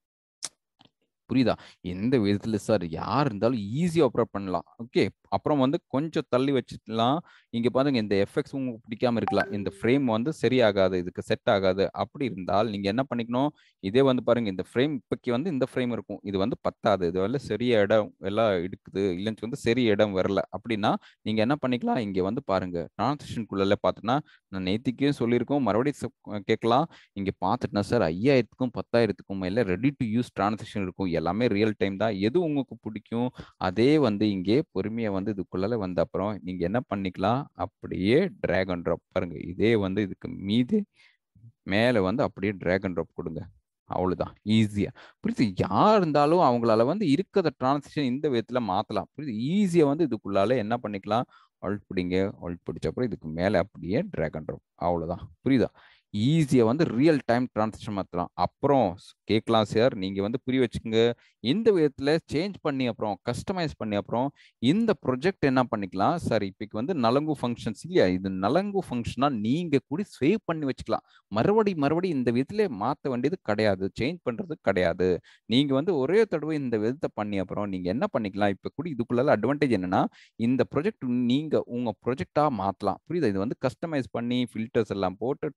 புரியுதா எந்த விதத்துல சார் யார் இருந்தாலும் ஈஸியாக ஆப்ரேட் பண்ணலாம் ஓகே அப்புறம் வந்து கொஞ்சம் தள்ளி வச்சுக்கலாம் இங்க பாருங்க இந்த எஃபெக்ட்ஸ் உங்களுக்கு பிடிக்காம இருக்கலாம் இந்த ஃப்ரேம் வந்து சரியாகாது இதுக்கு செட் ஆகாது அப்படி இருந்தால் நீங்க என்ன பண்ணிக்கணும் இதே வந்து பாருங்க இந்த ஃப்ரேம் இப்போக்கி வந்து இந்த ஃப்ரேம் இருக்கும் இது வந்து பத்தாது இது வந்து சரிய இடம் எல்லாம் எடுக்குது இல்லைன்னு வந்து சரிய இடம் வரல அப்படின்னா நீங்க என்ன பண்ணிக்கலாம் இங்க வந்து பாருங்க டிரான்சிஷனுக்குள்ள பார்த்தோன்னா நான் நேத்திக்கே சொல்லியிருக்கோம் மறுபடியும் கேட்கலாம் இங்க பார்த்துட்டுனா சார் ஐயாயிரத்துக்கும் பத்தாயிரத்துக்கும் மேல ரெடி டு யூஸ் டிரான்சிஷன் இருக்கும் எல்லாமே ரியல் டைம் தான் எது உங்களுக்கு பிடிக்கும் அதே வந்து இங்கே பொறுமையா வந்து இதுக்குள்ளால வந்த அப்புறம் நீங்க என்ன பண்ணிக்கலாம் அப்படியே டிராக் அண்ட் ட்ராப் பாருங்க இதே வந்து இதுக்கு மீது மேல வந்து அப்படியே டிராக் அண்ட் ட்ராப் கொடுங்க அவ்வளவுதான் ஈஸியா புரியுது யார் இருந்தாலும் அவங்களால வந்து இருக்கிற டிரான்சிஷன் இந்த விதத்துல மாத்தலாம் புரியுது ஈஸியா வந்து இதுக்குள்ளால என்ன பண்ணிக்கலாம் அல்ட் பிடிங்க அல்ட் பிடிச்ச அப்புறம் இதுக்கு மேல அப்படியே டிராக் அண்ட் ட்ராப் அவ்வளவுதான் புரியுதா ஈஸியாக வந்து ரியல் டைம் டிரான்சாக்ஷன் மாற்றலாம் அப்புறம் கேட்கலாம் சார் நீங்கள் வந்து புரிய வச்சுக்கோங்க இந்த விதத்தில் சேஞ்ச் பண்ணி அப்புறம் கஸ்டமைஸ் பண்ணி அப்புறம் இந்த ப்ரொஜெக்ட் என்ன பண்ணிக்கலாம் சார் இப்போக்கு வந்து நலங்கு ஃபங்க்ஷன்ஸ் இல்லையா இது நலங்கு ஃபங்க்ஷனாக நீங்கள் கூட சேவ் பண்ணி வச்சுக்கலாம் மறுபடி மறுபடி இந்த விதத்தில் மாற்ற வேண்டியது கிடையாது சேஞ்ச் பண்ணுறது கிடையாது நீங்கள் வந்து ஒரே தடவை இந்த விதத்தை பண்ணி அப்புறம் நீங்கள் என்ன பண்ணிக்கலாம் இப்போ கூட இதுக்குள்ள அட்வான்டேஜ் என்னன்னா இந்த ப்ரொஜெக்ட் நீங்கள் உங்கள் ப்ரொஜெக்டாக மாற்றலாம் புரியுதா இது வந்து கஸ்டமைஸ் பண்ணி ஃபில்டர்ஸ் எல்லாம் போட்டு ட்ரான்சாக்ஷன்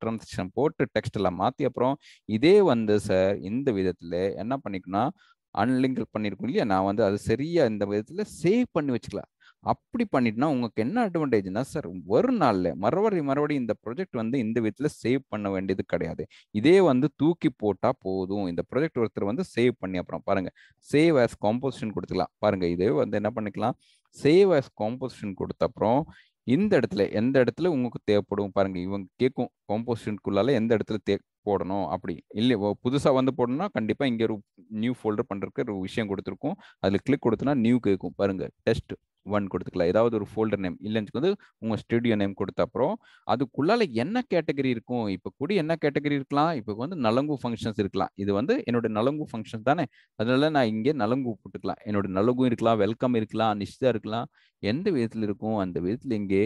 கன்வர்ஷன் போட்டு டெக்ஸ்ட் எல்லாம் மாற்றி அப்புறம் இதே வந்து சார் இந்த விதத்தில் என்ன பண்ணிக்கணும் அன்லிங்க் பண்ணியிருக்கோம் இல்லையா நான் வந்து அது சரியா இந்த விதத்தில் சேவ் பண்ணி வச்சுக்கலாம் அப்படி பண்ணிட்டுனா உங்களுக்கு என்ன அட்வான்டேஜ்னா சார் ஒரு நாள்ல மறுபடி மறுபடியும் இந்த ப்ராஜெக்ட் வந்து இந்த விதத்துல சேவ் பண்ண வேண்டியது கிடையாது இதே வந்து தூக்கி போட்டா போதும் இந்த ப்ராஜெக்ட் ஒருத்தர் வந்து சேவ் பண்ணி அப்புறம் பாருங்க சேவ் ஆஸ் காம்போசிஷன் கொடுத்துக்கலாம் பாருங்க இதே வந்து என்ன பண்ணிக்கலாம் சேவ் ஆஸ் காம்போசிஷன் கொடுத்த அப்புறம் இந்த இடத்துல எந்த இடத்துல உங்களுக்கு தேவைப்படும் பாருங்க இவங்க கேட்கும் காம்போசிஷனுக்குள்ளால எந்த இடத்துல தே போடணும் அப்படி இல்லை புதுசாக வந்து போடணும்னா கண்டிப்பாக இங்கே ஒரு நியூ ஃபோல்டர் பண்ணுறதுக்கு ஒரு விஷயம் கொடுத்துருக்கோம் அதில் கிளிக் கொடுத்தனா நியூ கேட்கும் பாருங்க டெஸ்ட் ஒன் கொடுத்துக்கலாம் ஏதாவது ஒரு ஃபோல்டர் நேம் இல்லைன்னு வந்து உங்கள் ஸ்டுடியோ நேம் கொடுத்த அப்புறம் அதுக்குள்ளால என்ன கேட்டகரி இருக்கும் இப்போ கூட என்ன கேட்டகரி இருக்கலாம் இப்போ வந்து நலங்கு ஃபங்க்ஷன்ஸ் இருக்கலாம் இது வந்து என்னோட நலங்கு ஃபங்க்ஷன் தானே அதனால நான் இங்கே நலங்கு போட்டுக்கலாம் என்னோட நலங்கும் இருக்கலாம் வெல்கம் இருக்கலாம் நிஷ்தா இருக்கலாம் எந்த விதத்தில் இருக்கும் அந்த விதத்தில் இங்கே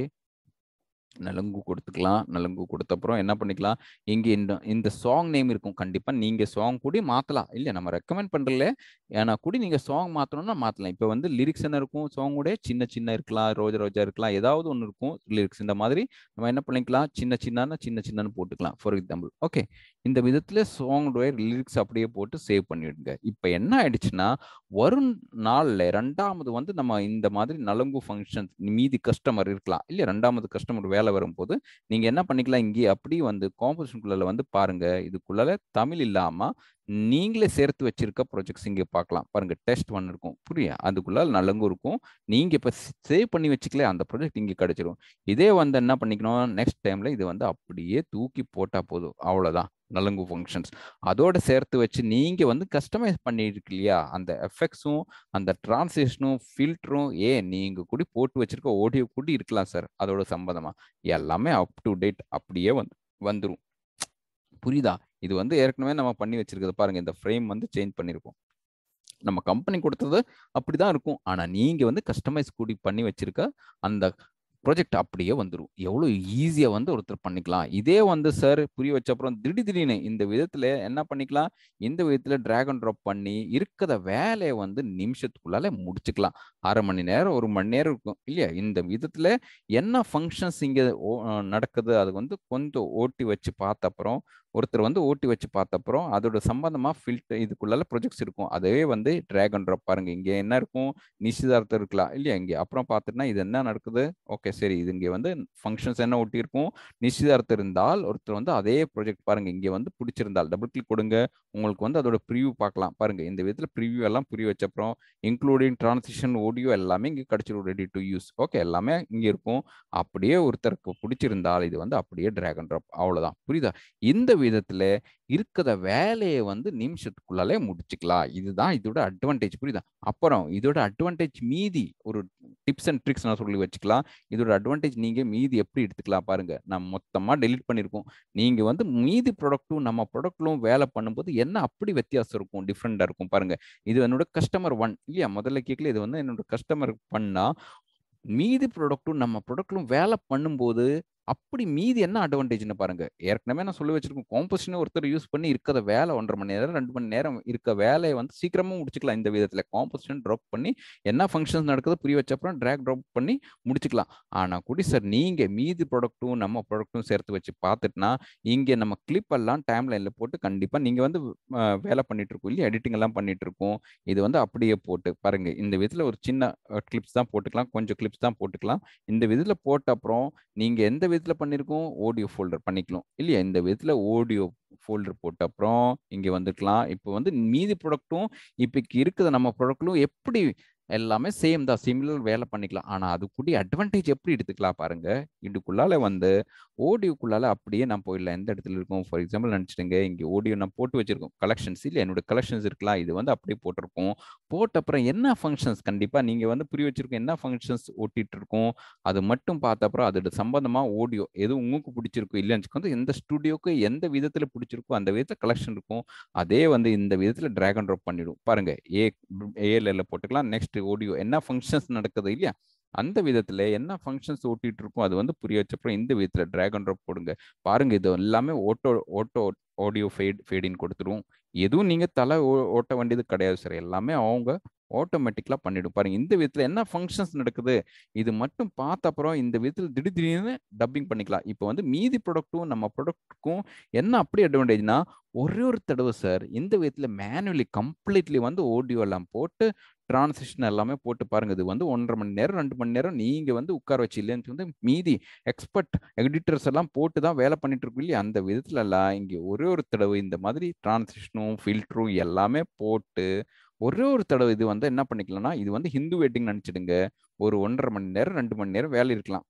நலங்கு கொடுத்துக்கலாம் நலங்கு கொடுத்த அப்புறம் என்ன பண்ணிக்கலாம் இங்கே இந்த இந்த சாங் நேம் இருக்கும் கண்டிப்பாக நீங்கள் சாங் கூட மாற்றலாம் இல்லை நம்ம ரெக்கமெண்ட் பண்ணுறல ஏன்னா கூட நீங்கள் சாங் மாற்றணும்னா மாற்றலாம் இப்போ வந்து லிரிக்ஸ் என்ன இருக்கும் சாங் கூட சின்ன சின்ன இருக்கலாம் ரோஜா ரோஜா இருக்கலாம் ஏதாவது ஒன்று இருக்கும் லிரிக்ஸ் இந்த மாதிரி நம்ம என்ன பண்ணிக்கலாம் சின்ன சின்னன்னு சின்ன சின்னன்னு போட்டுக்கலாம் ஃபார் எக்ஸாம்பிள் ஓகே இந்த விதத்தில் சாங்கோடைய லிரிக்ஸ் அப்படியே போட்டு சேவ் பண்ணிவிடுங்க இப்போ என்ன ஆயிடுச்சுன்னா வரும் நாளில் ரெண்டாவது வந்து நம்ம இந்த மாதிரி நலங்கு ஃபங்க்ஷன் மீதி கஸ்டமர் இருக்கலாம் இல்லையா ரெண்டாவது கஸ்டமர் வேலை வரும்போது நீங்கள் என்ன பண்ணிக்கலாம் இங்கே அப்படியே வந்து காம்போசிஷனுக்குள்ள வந்து பாருங்க இதுக்குள்ளால தமிழ் இல்லாமல் நீங்களே சேர்த்து வச்சிருக்க ப்ராஜெக்ட்ஸ் இங்கே பார்க்கலாம் பாருங்க டெஸ்ட் ஒன் இருக்கும் புரியா அதுக்குள்ள நலங்கும் இருக்கும் நீங்க இப்போ சேவ் பண்ணி வச்சுக்கல அந்த ப்ராஜெக்ட் இங்கே கிடைச்சிரும் இதே வந்து என்ன பண்ணிக்கணும் நெக்ஸ்ட் டைம்ல இது வந்து அப்படியே தூக்கி போட்டா போதும் அவ்வளோதான் நலங்கு ஃபங்க்ஷன்ஸ் அதோட சேர்த்து வச்சு நீங்க வந்து கஸ்டமைஸ் பண்ணிருக்கு இல்லையா அந்த எஃபெக்ட்ஸும் அந்த டிரான்ஸ்லேஷனும் ஃபில்டரும் ஏ நீங்க கூட போட்டு வச்சிருக்க ஆடியோ கூட இருக்கலாம் சார் அதோட சம்பந்தமா எல்லாமே அப் டு டேட் அப்படியே வந்து வந்துடும் புரியுதா இது வந்து ஏற்கனவே நம்ம பண்ணி வச்சிருக்கிறது பாருங்க இந்த ஃப்ரேம் வந்து சேஞ்ச் பண்ணியிருக்கோம் நம்ம கம்பெனி கொடுத்தது அப்படிதான் இருக்கும் ஆனா நீங்க வந்து கஸ்டமைஸ் கூடி பண்ணி வச்சிருக்க அந்த ப்ராஜெக்ட் அப்படியே வந்துடும் எவ்வளோ ஈஸியாக வந்து ஒருத்தர் பண்ணிக்கலாம் இதே வந்து சார் புரிய வச்ச அப்புறம் திடீர் திடீர்னு இந்த விதத்தில் என்ன பண்ணிக்கலாம் இந்த விதத்தில் ட்ராகன் ட்ராப் பண்ணி இருக்கிற வேலையை வந்து நிமிஷத்துக்குள்ளால முடிச்சுக்கலாம் அரை மணி நேரம் ஒரு மணி நேரம் இருக்கும் இல்லையா இந்த விதத்தில் என்ன ஃபங்க்ஷன்ஸ் இங்கே நடக்குது அது வந்து கொஞ்சம் ஓட்டி வச்சு பார்த்த அப்புறம் ஒருத்தர் வந்து ஓட்டி வச்சு பார்த்த அப்புறம் அதோட சம்பந்தமாக ஃபில்டர் இதுக்குள்ளால ப்ரொஜெக்ட்ஸ் இருக்கும் அதுவே வந்து ட்ராகன் ட்ராப் பாருங்க இங்கே என்ன இருக்கும் நிச்சயதார்த்தம் இருக்கலாம் இல்லையா இங்கே அப்புறம் பார்த்துட்டுனா இது என்ன நடக்குது ஓகே சரி இது இங்கே வந்து ஃபங்க்ஷன்ஸ் என்ன ஒட்டி இருக்கும் நிச்சயதார்த்தம் இருந்தால் ஒருத்தர் வந்து அதே ப்ராஜெக்ட் பாருங்க இங்கே வந்து பிடிச்சிருந்தால் டபுள் கிளிக் கொடுங்க உங்களுக்கு வந்து அதோட ப்ரிவியூ பார்க்கலாம் பாருங்க இந்த விதத்தில் ப்ரிவியூ எல்லாம் புரிய வச்ச அப்புறம் இன்க்ளூடிங் டிரான்சிஷன் ஆடியோ எல்லாமே இங்கே கிடைச்சிரும் ரெடி டு யூஸ் ஓகே எல்லாமே இங்கே இருக்கும் அப்படியே ஒருத்தருக்கு பிடிச்சிருந்தால் இது வந்து அப்படியே ட்ராகன் ட்ராப் அவ்வளோதான் புரியுதா இந்த விதத்துல இருக்கிற வேலையை வந்து நிமிஷத்துக்குள்ளாலே முடிச்சுக்கலாம் இதுதான் இதோட அட்வான்டேஜ் புரியுதா அப்புறம் இதோட அட்வான்டேஜ் மீதி ஒரு டிப்ஸ் அண்ட் ட்ரிக்ஸ் நான் சொல்லி வச்சுக்கலாம் இதோட அட்வான்டேஜ் நீங்க மீதி எப்படி எடுத்துக்கலாம் பாருங்க நம்ம மொத்தமா டெலிட் பண்ணிருக்கோம் நீங்க வந்து மீதி ப்ராடக்ட்டும் நம்ம ப்ராடக்ட்லும் வேலை பண்ணும்போது என்ன அப்படி வித்தியாசம் இருக்கும் டிஃப்ரெண்டா இருக்கும் பாருங்க இது என்னோட கஸ்டமர் ஒன் இல்லையா முதல்ல கேட்கல இது வந்து என்னோட கஸ்டமர் பண்ணா மீதி ப்ராடக்ட்டும் நம்ம ப்ராடக்ட்லும் வேலை பண்ணும்போது அப்படி மீதி என்ன அட்வான்டேஜ்னு பாருங்க ஏற்கனவே நான் சொல்லி வச்சிருக்கோம் காம்போசிஷன் ஒருத்தர் யூஸ் பண்ணி இருக்கிற வேலை ஒன்றரை மணி நேரம் ரெண்டு மணி நேரம் இருக்க வேலையை வந்து சீக்கிரமா முடிச்சுக்கலாம் இந்த விதத்துல காம்போசிஷன் ட்ராப் பண்ணி என்ன ஃபங்க்ஷன்ஸ் நடக்குது புரிய வச்ச அப்புறம் ட்ராக் ட்ராப் பண்ணி முடிச்சுக்கலாம் ஆனா குடி சார் நீங்க மீதி ப்ராடக்ட்டும் நம்ம ப்ராடக்ட்டும் சேர்த்து வச்சு பார்த்துட்டுனா இங்க நம்ம கிளிப் எல்லாம் டைம் லைன்ல போட்டு கண்டிப்பா நீங்க வந்து வேலை பண்ணிட்டு இருக்கோம் இல்லையா எடிட்டிங் எல்லாம் பண்ணிட்டு இருக்கோம் இது வந்து அப்படியே போட்டு பாருங்க இந்த விதத்துல ஒரு சின்ன கிளிப்ஸ் தான் போட்டுக்கலாம் கொஞ்சம் கிளிப்ஸ் தான் போட்டுக்கலாம் இந்த விதத்துல போட்ட அப்புறம் நீங்க எந்த விதத்துல பண்ணிருக்கோம் ஆடியோ ஃபோல்டர் பண்ணிக்கலாம் இல்லையா இந்த விதத்துல ஆடியோ ஃபோல்டர் போட்ட அப்புறம் இங்க வந்துக்கலாம் இப்போ வந்து மீதி ப்ராடக்ட்டும் இப்போ இருக்குது நம்ம ப்ராடக்ட்லும் எப்படி எல்லாமே சேம் தான் சிமிலர் வேலை பண்ணிக்கலாம் ஆனா அது கூடிய அட்வான்டேஜ் எப்படி எடுத்துக்கலாம் பாருங்க இதுக்குள்ளால வந்து ஓடியோக்குள்ளால அப்படியே நான் போயிடலாம் எந்த இடத்துல இருக்கும் ஃபார் எக்ஸாம்பிள் நினச்சிட்டுங்க இங்கே ஓடியோ நான் போட்டு வச்சிருக்கோம் கலெக்ஷன்ஸ் இல்லை என்னோட கலெக்ஷன்ஸ் இருக்கலாம் இது வந்து அப்படியே போட்டிருக்கோம் போட்ட அப்புறம் என்ன ஃபங்க்ஷன்ஸ் கண்டிப்பாக நீங்கள் வந்து புரிய வச்சிருக்கோம் என்ன ஃபங்க்ஷன்ஸ் ஓட்டிட்டு இருக்கோம் அது மட்டும் பார்த்த அப்புறம் அதோட சம்பந்தமாக ஓடியோ எது உங்களுக்கு பிடிச்சிருக்கும் இல்லைன்னு வந்து எந்த ஸ்டுடியோக்கு எந்த விதத்தில் பிடிச்சிருக்கோ அந்த விதத்தில் கலெக்ஷன் இருக்கும் அதே வந்து இந்த விதத்தில் ட்ராகன் ட்ராப் பண்ணிடும் பாருங்க ஏ ஏஎல்எல்ல போட்டுக்கலாம் நெக்ஸ்ட் ஆடியோ என்ன ஃபங்க்ஷன்ஸ் நடக்குது இல்லையா அந்த விதத்துல என்ன ஃபங்க்ஷன்ஸ் ஓட்டிட்டு இருக்கோம் அது வந்து புரிய வச்சப்பறம் இந்த விதத்துல டிராகன் ட்ராப் போடுங்க பாருங்க இது எல்லாமே ஓட்டோ ஓட்டோ ஆடியோ ஃபேட் ஃபேடின்னு கொடுத்துரும் எதுவும் நீங்க தலை ஓட்ட வேண்டியது கிடையாது சார் எல்லாமே அவங்க ஆட்டோமேட்டிக்கலாக பண்ணிடும் பாருங்க இந்த விதத்தில் என்ன ஃபங்க்ஷன்ஸ் நடக்குது இது மட்டும் பார்த்த அப்புறம் இந்த விதத்தில் திடீர் திடீர்னு டப்பிங் பண்ணிக்கலாம் இப்போ வந்து மீதி ப்ராடக்ட்டும் நம்ம ப்ராடக்ட்டுக்கும் என்ன அப்படி அட்வான்டேஜ்னா ஒரே ஒரு தடவை சார் இந்த விதத்தில் மேனுவலி கம்ப்ளீட்லி வந்து ஆடியோ எல்லாம் போட்டு டிரான்சிஷன் எல்லாமே போட்டு பாருங்க இது வந்து ஒன்றரை மணி நேரம் ரெண்டு மணி நேரம் நீங்க வந்து உட்கார வச்சு இல்லைன்னு வந்து மீதி எக்ஸ்பர்ட் எடிட்டர்ஸ் எல்லாம் போட்டு தான் வேலை பண்ணிட்டு இருக்கோம் இல்லையா அந்த விதத்துல எல்லாம் இங்க ஒரே ஒரு தடவை இந்த மாதிரி டிரான்சிஷனும் ஃபில்டரும் எல்லாமே போட்டு ஒரே ஒரு தடவை இது வந்து என்ன பண்ணிக்கலாம்னா இது வந்து ஹிந்து வெட்டிங் நினைச்சிடுங்க ஒரு ஒன்றரை மணி நேரம் ரெண்டு மணி நேரம் வேலை இருக்கலாம்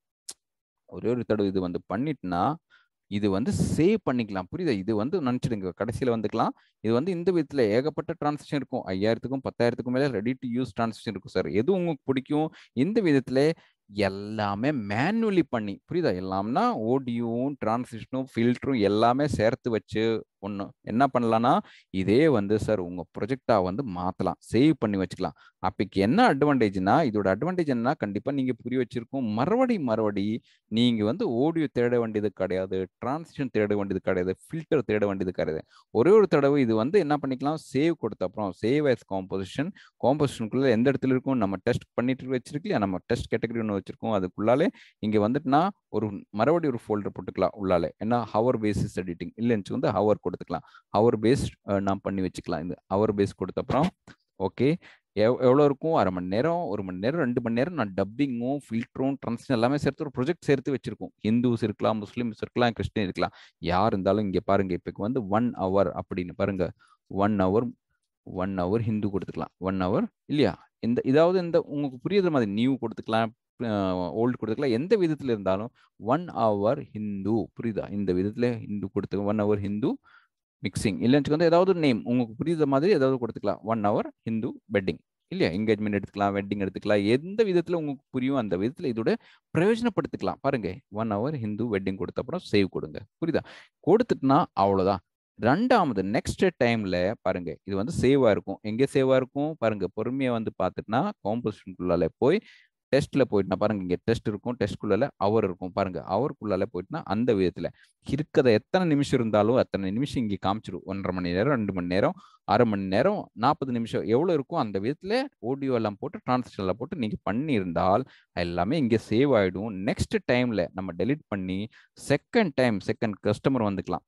ஒரே ஒரு தடவை இது வந்து பண்ணிட்டுனா இது வந்து சேவ் பண்ணிக்கலாம் புரியுதா இது வந்து நினச்சிடுங்க கடைசியில் வந்துக்கலாம் இது வந்து இந்த விதத்தில் ஏகப்பட்ட டிரான்சாக்ஷன் இருக்கும் ஐயாயிரத்துக்கும் பத்தாயிரத்துக்கும் மேலே ரெடி டு யூஸ் டிரான்சாக்ஷன் இருக்கும் சார் எது உங்களுக்கு பிடிக்கும் இந்த விதத்தில் எல்லாமே மேனுவலி பண்ணி புரியுதா எல்லாம்னா ஓடியோவும் டிரான்சிஷனும் ஃபில்டரும் எல்லாமே சேர்த்து வச்சு ஒன்று என்ன பண்ணலாம்னா இதே வந்து சார் உங்கள் ப்ரொஜெக்டாக வந்து மாற்றலாம் சேவ் பண்ணி வச்சுக்கலாம் அப்போக்கு என்ன அட்வான்டேஜ்னா இதோட அட்வான்டேஜ் என்ன கண்டிப்பாக நீங்கள் புரிய வச்சிருக்கோம் மறுபடி மறுபடி நீங்கள் வந்து ஆடியோ தேட வேண்டியது கிடையாது டிரான்சிஷன் தேட வேண்டியது கிடையாது ஃபில்டர் தேட வேண்டியது கிடையாது ஒரே ஒரு தடவை இது வந்து என்ன பண்ணிக்கலாம் சேவ் கொடுத்த அப்புறம் சேவ் ஆஸ் காம்போசிஷன் காம்போசிஷனுக்குள்ளே எந்த இடத்துல இருக்கும் நம்ம டெஸ்ட் பண்ணிட்டு வச்சிருக்கலையா நம்ம டெஸ்ட் கேட்டகரி ஒன்று வச்சிருக்கோம் அதுக்குள்ளாலே இங்கே வந்துட்டுனா ஒரு மறுபடியும் ஒரு ஃபோல்டர் போட்டுக்கலாம் உள்ளாலே ஏன்னா ஹவர் பேசிஸ் எடிட்டிங் இல்லைன்னு வந்து ஹவர் கொடுத்துக்கலாம் ஹவர் பேஸ் நான் பண்ணி வச்சுக்கலாம் இந்த ஹவர் பேஸ் கொடுத்த அப்புறம் ஓகே எவ் எவ்வளோ இருக்கும் அரை மணி நேரம் ஒரு மணி நேரம் ரெண்டு மணி நேரம் நான் டப்பிங்கும் ஃபில்டரும் ட்ரான்ஸ்லேஷன் எல்லாமே சேர்த்து ஒரு ப்ரொஜெக்ட் சேர்த்து வச்சிருக்கோம் ஹிந்துஸ் இருக்கலாம் முஸ்லீம்ஸ் இருக்கலாம் கிறிஸ்டின் இருக்கலாம் யார் இருந்தாலும் இங்கே பாருங்க இப்போ வந்து ஒன் ஹவர் அப்படின்னு பாருங்க one hour one hour Hindu கொடுத்துக்கலாம் ஒன் ஹவர் இல்லையா இந்த இதாவது இந்த உங்களுக்கு புரியுற மாதிரி நியூ கொடுத்துக்கலாம் ஓல்டு கொடுத்துக்கலாம் எந்த விதத்தில் இருந்தாலும் ஒன் ஹவர் ஹிந்து புரியுதா இந்த விதத்தில் ஹிந்து கொடுத்து ஒன் ஹவர் ஹிந்து மிக்சிங் இல்லைன்னு வந்து ஏதாவது நேம் உங்களுக்கு புரியுற மாதிரி ஏதாவது கொடுத்துக்கலாம் ஒன் ஹவர் ஹிந்து வெட்டிங் இல்லையா என்கேஜ்மெண்ட் எடுத்துக்கலாம் வெட்டிங் எடுத்துக்கலாம் எந்த விதத்தில் உங்களுக்கு புரியும் அந்த விதத்தில் இதோட பிரயோஜனப்படுத்திக்கலாம் பாருங்க ஒன் ஹவர் ஹிந்து வெட்டிங் கொடுத்த அப்புறம் சேவ் கொடுங்க புரியுதா கொடுத்துட்டுனா அவ்வளோதான் ரெண்டாவது நெக்ஸ்ட் டைம்ல பாருங்க இது வந்து சேவா இருக்கும் எங்கே சேவா இருக்கும் பாருங்க பொறுமையா வந்து பார்த்துட்டுனா காம்போசிஷனுக்குள்ளால போய் டெஸ்ட்ல போயிட்டுனா பாருங்க இங்க டெஸ்ட் இருக்கும் டெஸ்ட்குள்ளால அவர் இருக்கும் பாருங்க அவருக்குள்ளால போயிட்டுனா அந்த விதத்துல இருக்கிறத எத்தனை நிமிஷம் இருந்தாலும் அத்தனை நிமிஷம் இங்கே காமிச்சிடும் ஒன்றரை மணி நேரம் ரெண்டு மணி நேரம் அரை மணி நேரம் நாற்பது நிமிஷம் எவ்வளோ இருக்கும் அந்த விதத்துல ஆடியோ எல்லாம் போட்டு டிரான்ஸ்லேஷன் எல்லாம் போட்டு நீங்க பண்ணியிருந்தால் எல்லாமே இங்கே சேவ் ஆயிடும் நெக்ஸ்ட் டைம்ல நம்ம டெலிட் பண்ணி செகண்ட் டைம் செகண்ட் கஸ்டமர் வந்துக்கலாம்